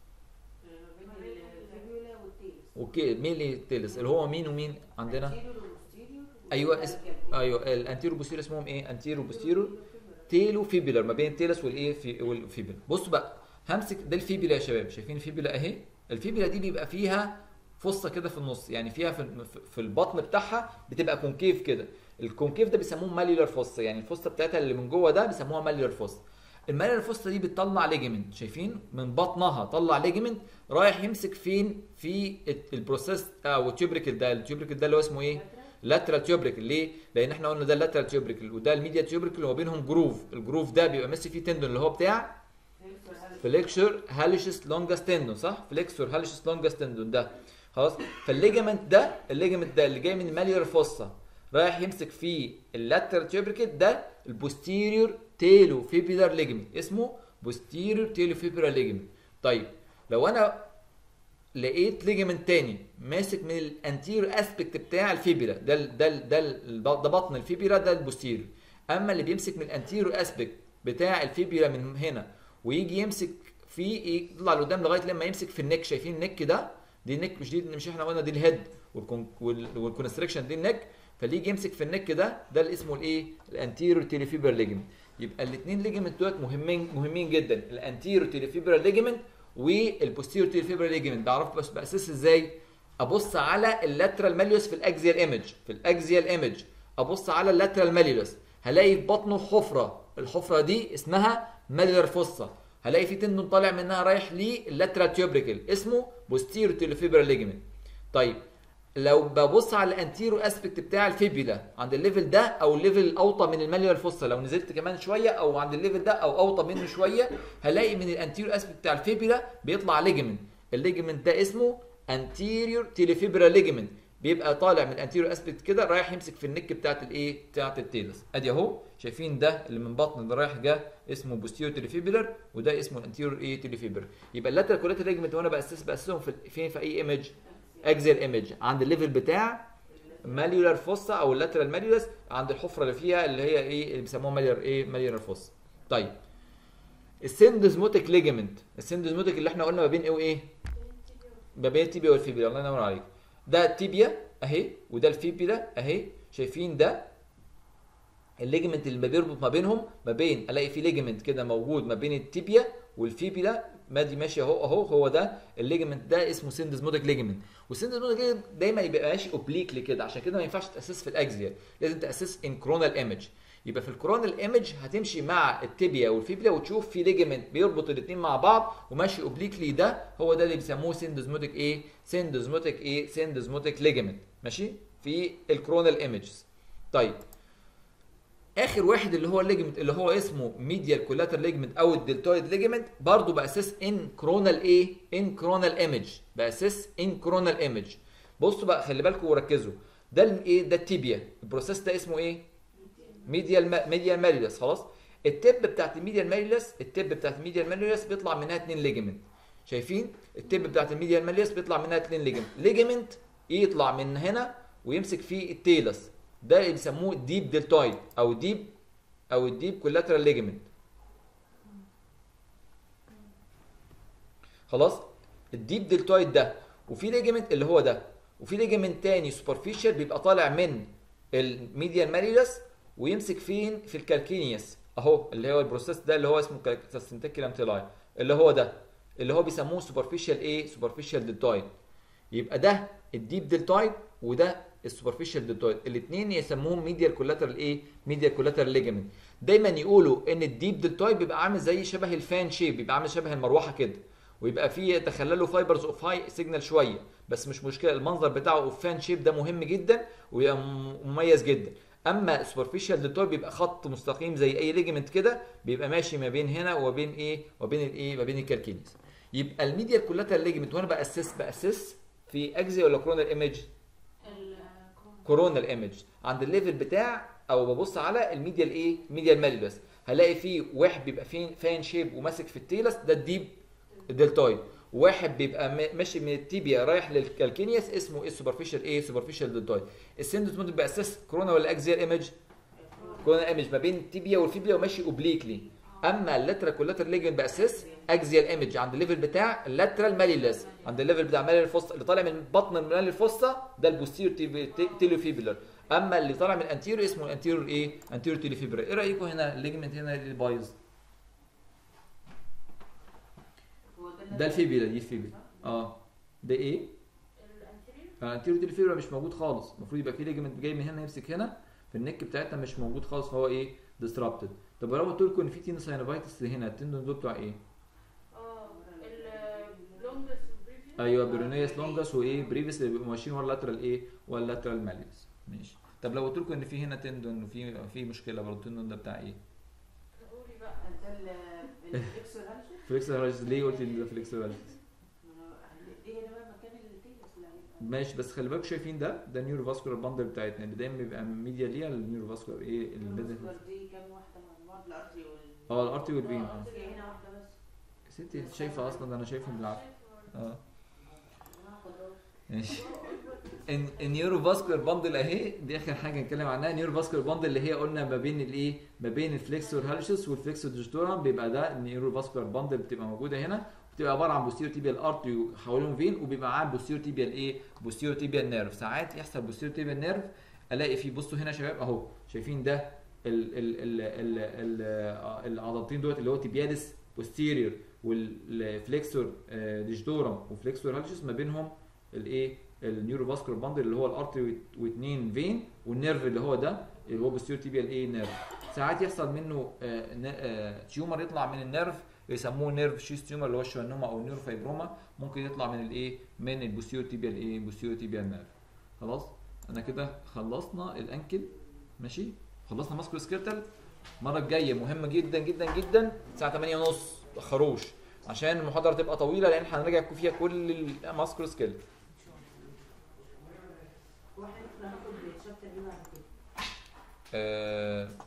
ما بين الفيبيولا والتيلس اوكي مين اللي تيلس اللي هو مين ومين عندنا anterior وposterior ايوه اس... ايوه الانتيرو بوستيرو اسمهم ايه انتيرو بوستيرو تيلو فيبولار ما بين التيلس والايه في والفيبولا بصوا بقى همسك ده الفيبولا يا شباب شايفين الفيبولا اهي الفيبولا دي بيبقى فيها فصه كده في النص يعني فيها في في البطن بتاعها بتبقى كونكيف كده الكونكيف ده بيسموه ماليولار فصه يعني الفصه بتاعتها اللي من جوه ده بيسموها ماليولار فصه الماليولار فصه دي بتطلع ليجمنت شايفين من بطنها طلع ليجمنت رايح يمسك فين في البروسيس او التيوبريكل ده التيوبريكل ده اللي هو اسمه ايه لاترال تيوبريكل ليه؟ لان احنا قلنا ده اللاترال تيوبريكل وده الميديا تيوبريكل وما بينهم جروف الجروف ده بيبقى ماسك فيه تندون اللي هو بتاع فليكسور هاليشس لونجاس تندون صح؟ فليكسور هاليشس لونجاس تندون ده خلاص فالليجمنت ده الليجمنت ده اللي جاي من الماليولار فوسا رايح يمسك فيه اللاترال تيوبريكل ده البوستيريور تيلو فيبيلار ليجمنت اسمه بوستيريور تيلو فيبيلار ليجمنت طيب لو انا لقيت ليجمنت تاني ماسك من الانتيرو اسبكت بتاع الفيبيلا ده ال ده ال ده ال ده بطن الفيبيلا ده البوستيريور اما اللي بيمسك من الانتيرو اسبكت بتاع الفيبيلا من هنا ويجي يمسك في ايه يطلع لقدام لغايه لما يمسك في النك شايفين النك ده دي النك مش دي مش احنا قلنا دي الهيد والكونستريكشن دي النك فاللي يجي يمسك في النك ده ده اللي اسمه الايه الانتيرو تيليفيبر ليجمنت يبقى الاثنين ليجمنت دولت مهمين مهمين جدا الانتيرو تيليفيبر ليجمنت والبوستيرو تيليفيبر ليجمنت بعرف بس باسس ازاي ابص على اللاترال ماليوس في الاكزيال ايمج في الاكزيال ايمج ابص على اللاترال ماليوس هلاقي في بطنه حفره الحفره دي اسمها ماليولار فوسا هلاقي في تندون طالع منها رايح لللاترال تيوبريكل اسمه بوستيرو تيليفيبر ليجمنت طيب لو ببص على الانتيرو اسبكت بتاع الفيبيلا عند الليفل ده او الليفل الاوطى من الماليولار فوسا لو نزلت كمان شويه او عند الليفل ده او اوطى منه شويه هلاقي من الانتيرو اسبكت بتاع الفيبيلا بيطلع ليجمنت الليجمنت ده اسمه انتيريور تيليفيبرال ليجمنت بيبقى طالع من الانتيريور اسبكت كده رايح يمسك في النك بتاعت الايه بتاعت التيلس ادي اهو شايفين ده اللي من بطن ده رايح جه اسمه بوستيريور تيليفيبرال وده اسمه الانتيريور ايه تيليفيبرال يبقى اللاترال كولاتر ليجمنت وانا باسس باسسهم في فين في اي ايمج اكزيال ايمج عند الليفل بتاع ماليولار فوسا او اللاترال ماليولس عند الحفره اللي فيها اللي هي ايه اللي بيسموها ماليولار ايه ماليولار فوسا طيب السندزموتيك ليجمنت السندزموتيك اللي احنا قلنا ما بين ايه وايه ما بين التيبيا والفيبيلا الله ينور عليك ده التيبيا اهي وده الفيبيلا اهي شايفين ده الليجمنت اللي بيربط ما بينهم ما بين الاقي في ليجمنت كده موجود ما بين التيبيا والفيبيلا مادي ماشي اهو اهو هو ده الليجمنت ده اسمه سندزموتيك ليجمنت والسندزموتيك ليجمنت دايما يبقى ماشي اوبليكلي كده عشان كده ما ينفعش تاسس في الاكزيال لازم تاسس ان كرونال ايمج يبقى في الكورونال ايمج هتمشي مع التibia والفيبلا وتشوف في ليجمنت بيربط الاثنين مع بعض وماشي اوبليكلي ده هو ده اللي بيسموه سندزموتيك ايه سندزموتيك ايه سندزموتيك ليجمنت ماشي في الكرونال ايمجز طيب اخر واحد اللي هو الليجمنت اللي هو اسمه ميديال كولاتر ليجمنت او الدلتويد ليجمنت برضه باسس ان كرونال ايه ان كرونال ايمج باسس ان كرونال ايمج بصوا بقى خلي بالكم وركزوا ده الايه ده التيبيا البروسيس ده اسمه ايه ميديال ميديال ماليولس خلاص التب بتاعت الميديال ماليولس التب بتاعت الميديال ماليولس بيطلع منها اتنين ليجمنت شايفين التب بتاعت الميديال ماليولس بيطلع منها اتنين ليجمنت ليجمنت يطلع من هنا ويمسك فيه التيلس ده اللي بيسموه ديب دلتويد او ديب او الديب كولاترال ليجمنت خلاص الديب دلتويد ده وفي ليجمنت اللي هو ده وفي ليجمنت تاني سوبرفيشال بيبقى طالع من الميديال ماليولس ويمسك فين في الكالكينيوس اهو اللي هو البروسيس ده اللي هو اسمه كالسنتيكيلم تيلاي اللي هو ده اللي هو بيسموه سوبرفيشال ايه سوبرفيشال دلتويد يبقى ده الديب دلتويد وده السوبرفيشال دلتويد الاثنين يسموهم ميديال كولاترال ايه ميديال كولاترال ليجمنت دايما يقولوا ان الديب دلتويد بيبقى عامل زي شبه الفان شيب بيبقى عامل شبه المروحه كده ويبقى فيه يتخلله فايبرز اوف هاي سيجنال شويه بس مش مشكله المنظر بتاعه اوف فان شيب ده مهم جدا ويبقى مميز جدا اما سوبرفيشال دلتويد بيبقى خط مستقيم زي اي ليجمنت كده بيبقى ماشي ما بين هنا وبين ايه وبين الايه ما بين الكالكينيس يبقى الميديال كولاترال ليجمنت وانا باسس باسس في اجزي ولا كورونال ايمج كورونال ايمج عند الليفل بتاع او ببص على الميديال ايه ميديال ماليولس هلاقي فيه واحد بيبقى فين فان شيب وماسك في التيلس ده الديب الدلتويد وواحد بيبقى ما- ماشي من التيبيا رايح للكالكينياس اسمه ايه سوبرفيشال ايه سوبرفيشال دلتويد السندس ممكن بيبقى اساس كورونا ولا اكزيال ايمج كورونا ايمج ما بين التيبيا والفيبيا وماشي اوبليكلي اما اللاترال كولاترال ليجن باسس اكزيال ايمج عند الليفل بتاع اللاترال ماليلس عند الليفل بتاع مالي الفص اللي طالع من بطن المالي الفصة ده البوستير تيلوفيبولار اما اللي طالع من الانتيريور اسمه الانتيريور ايه انتيريور تيلوفيبولار ايه رايكم هنا الليجمنت هنا اللي بايظ هو ده الفيبيلا دي الفيبيلا اه ده ايه الانتيريور الانتيريور تيلوفيبولار مش موجود خالص المفروض يبقى في ليجمنت جاي من هنا يمسك هنا في النك بتاعتنا مش موجود خالص فهو ايه ديسترابتد طب ولو قلت لكم ان في تينوساينوفايتس هنا التندون دول بتوع ايه اه اللونجست بريفيوس ايوه بيرونيوس لونجاس وايه بريفيس اللي بيبقوا ماشيين ورا لاترال ايه ورا لاترال ماليس ماشي طب لو قلت لكم ان في هنا تندون وفي في مشكله برضه التندون ده بتاع ايه قولي بقى انت ال- الاكسر هالشن فليكسر ليه قلت ان ده فليكسر دي هنا بقى مكان التيلس اللي هيبقى ماشي بس خلي بالكم شايفين ده ده النيورو فاسكولار باندل بتاعتنا اللي دايما بيبقى ميديا ليها النيورو فاسكولار ايه اللي بدأ الفاسكولار دي كام واحده مع بعض الارتري وال اه الارتي والفين اه هي هنا واحده بس ستي انت شايفه اصلا ده انا شايفهم بالعافيه اه انا هاخد اهو ماشي ان- النيورو فاسكولار باندل اهي دي اخر حاجه نتكلم عنها نيورو فاسكولار باندل اللي هي قلنا ما بين الايه ما بين الفليكسور هالشس والفليكسور ديجيتورم بيبقى ده النيورو فاسكولار باندل بتبقى موجوده هنا بتبقى عباره عن بوستيرو تيبيال ارتري وحواليهم فين وبيبقى معاه بوستيرو تيبيال ايه بوستيرو تيبيال نيرف ساعات يحصل بوستيرو تيبيال نيرف الاقي فيه بصوا هنا يا شباب اهو شايفين ده ال ال ال ال ال آه، العضلتين دول اللي هو تيبياليس بوستيريور والفليكسور ديجيتورم وفليكسور هالشس ما بينهم الايه النيورو فاسكولار باندل اللي هو الارتري واثنين فين والنيرف اللي هو ده اللي هو بوستيرو تيبيال ايه نيرف ساعات يحصل منه آه، ن- آه، تيومر يطلع من النيرف يسموه نيرف شيس تيومر اللي هو الشوانوما او النيورو فايبروما ممكن يطلع من الايه من البوستيرو تيبيال ايه بوستيرو تيبيال نيرف خلاص انا كده خلصنا الانكل ماشي خلصنا ماسكو سكيرتال المره الجايه مهمه جدا جدا جدا الساعه 8 ونص تاخروش عشان المحاضره تبقى طويله لان هنراجع فيها كل الماسكو سكيلت واحنا ممكن ناخد الشابتر دي بعد كده آه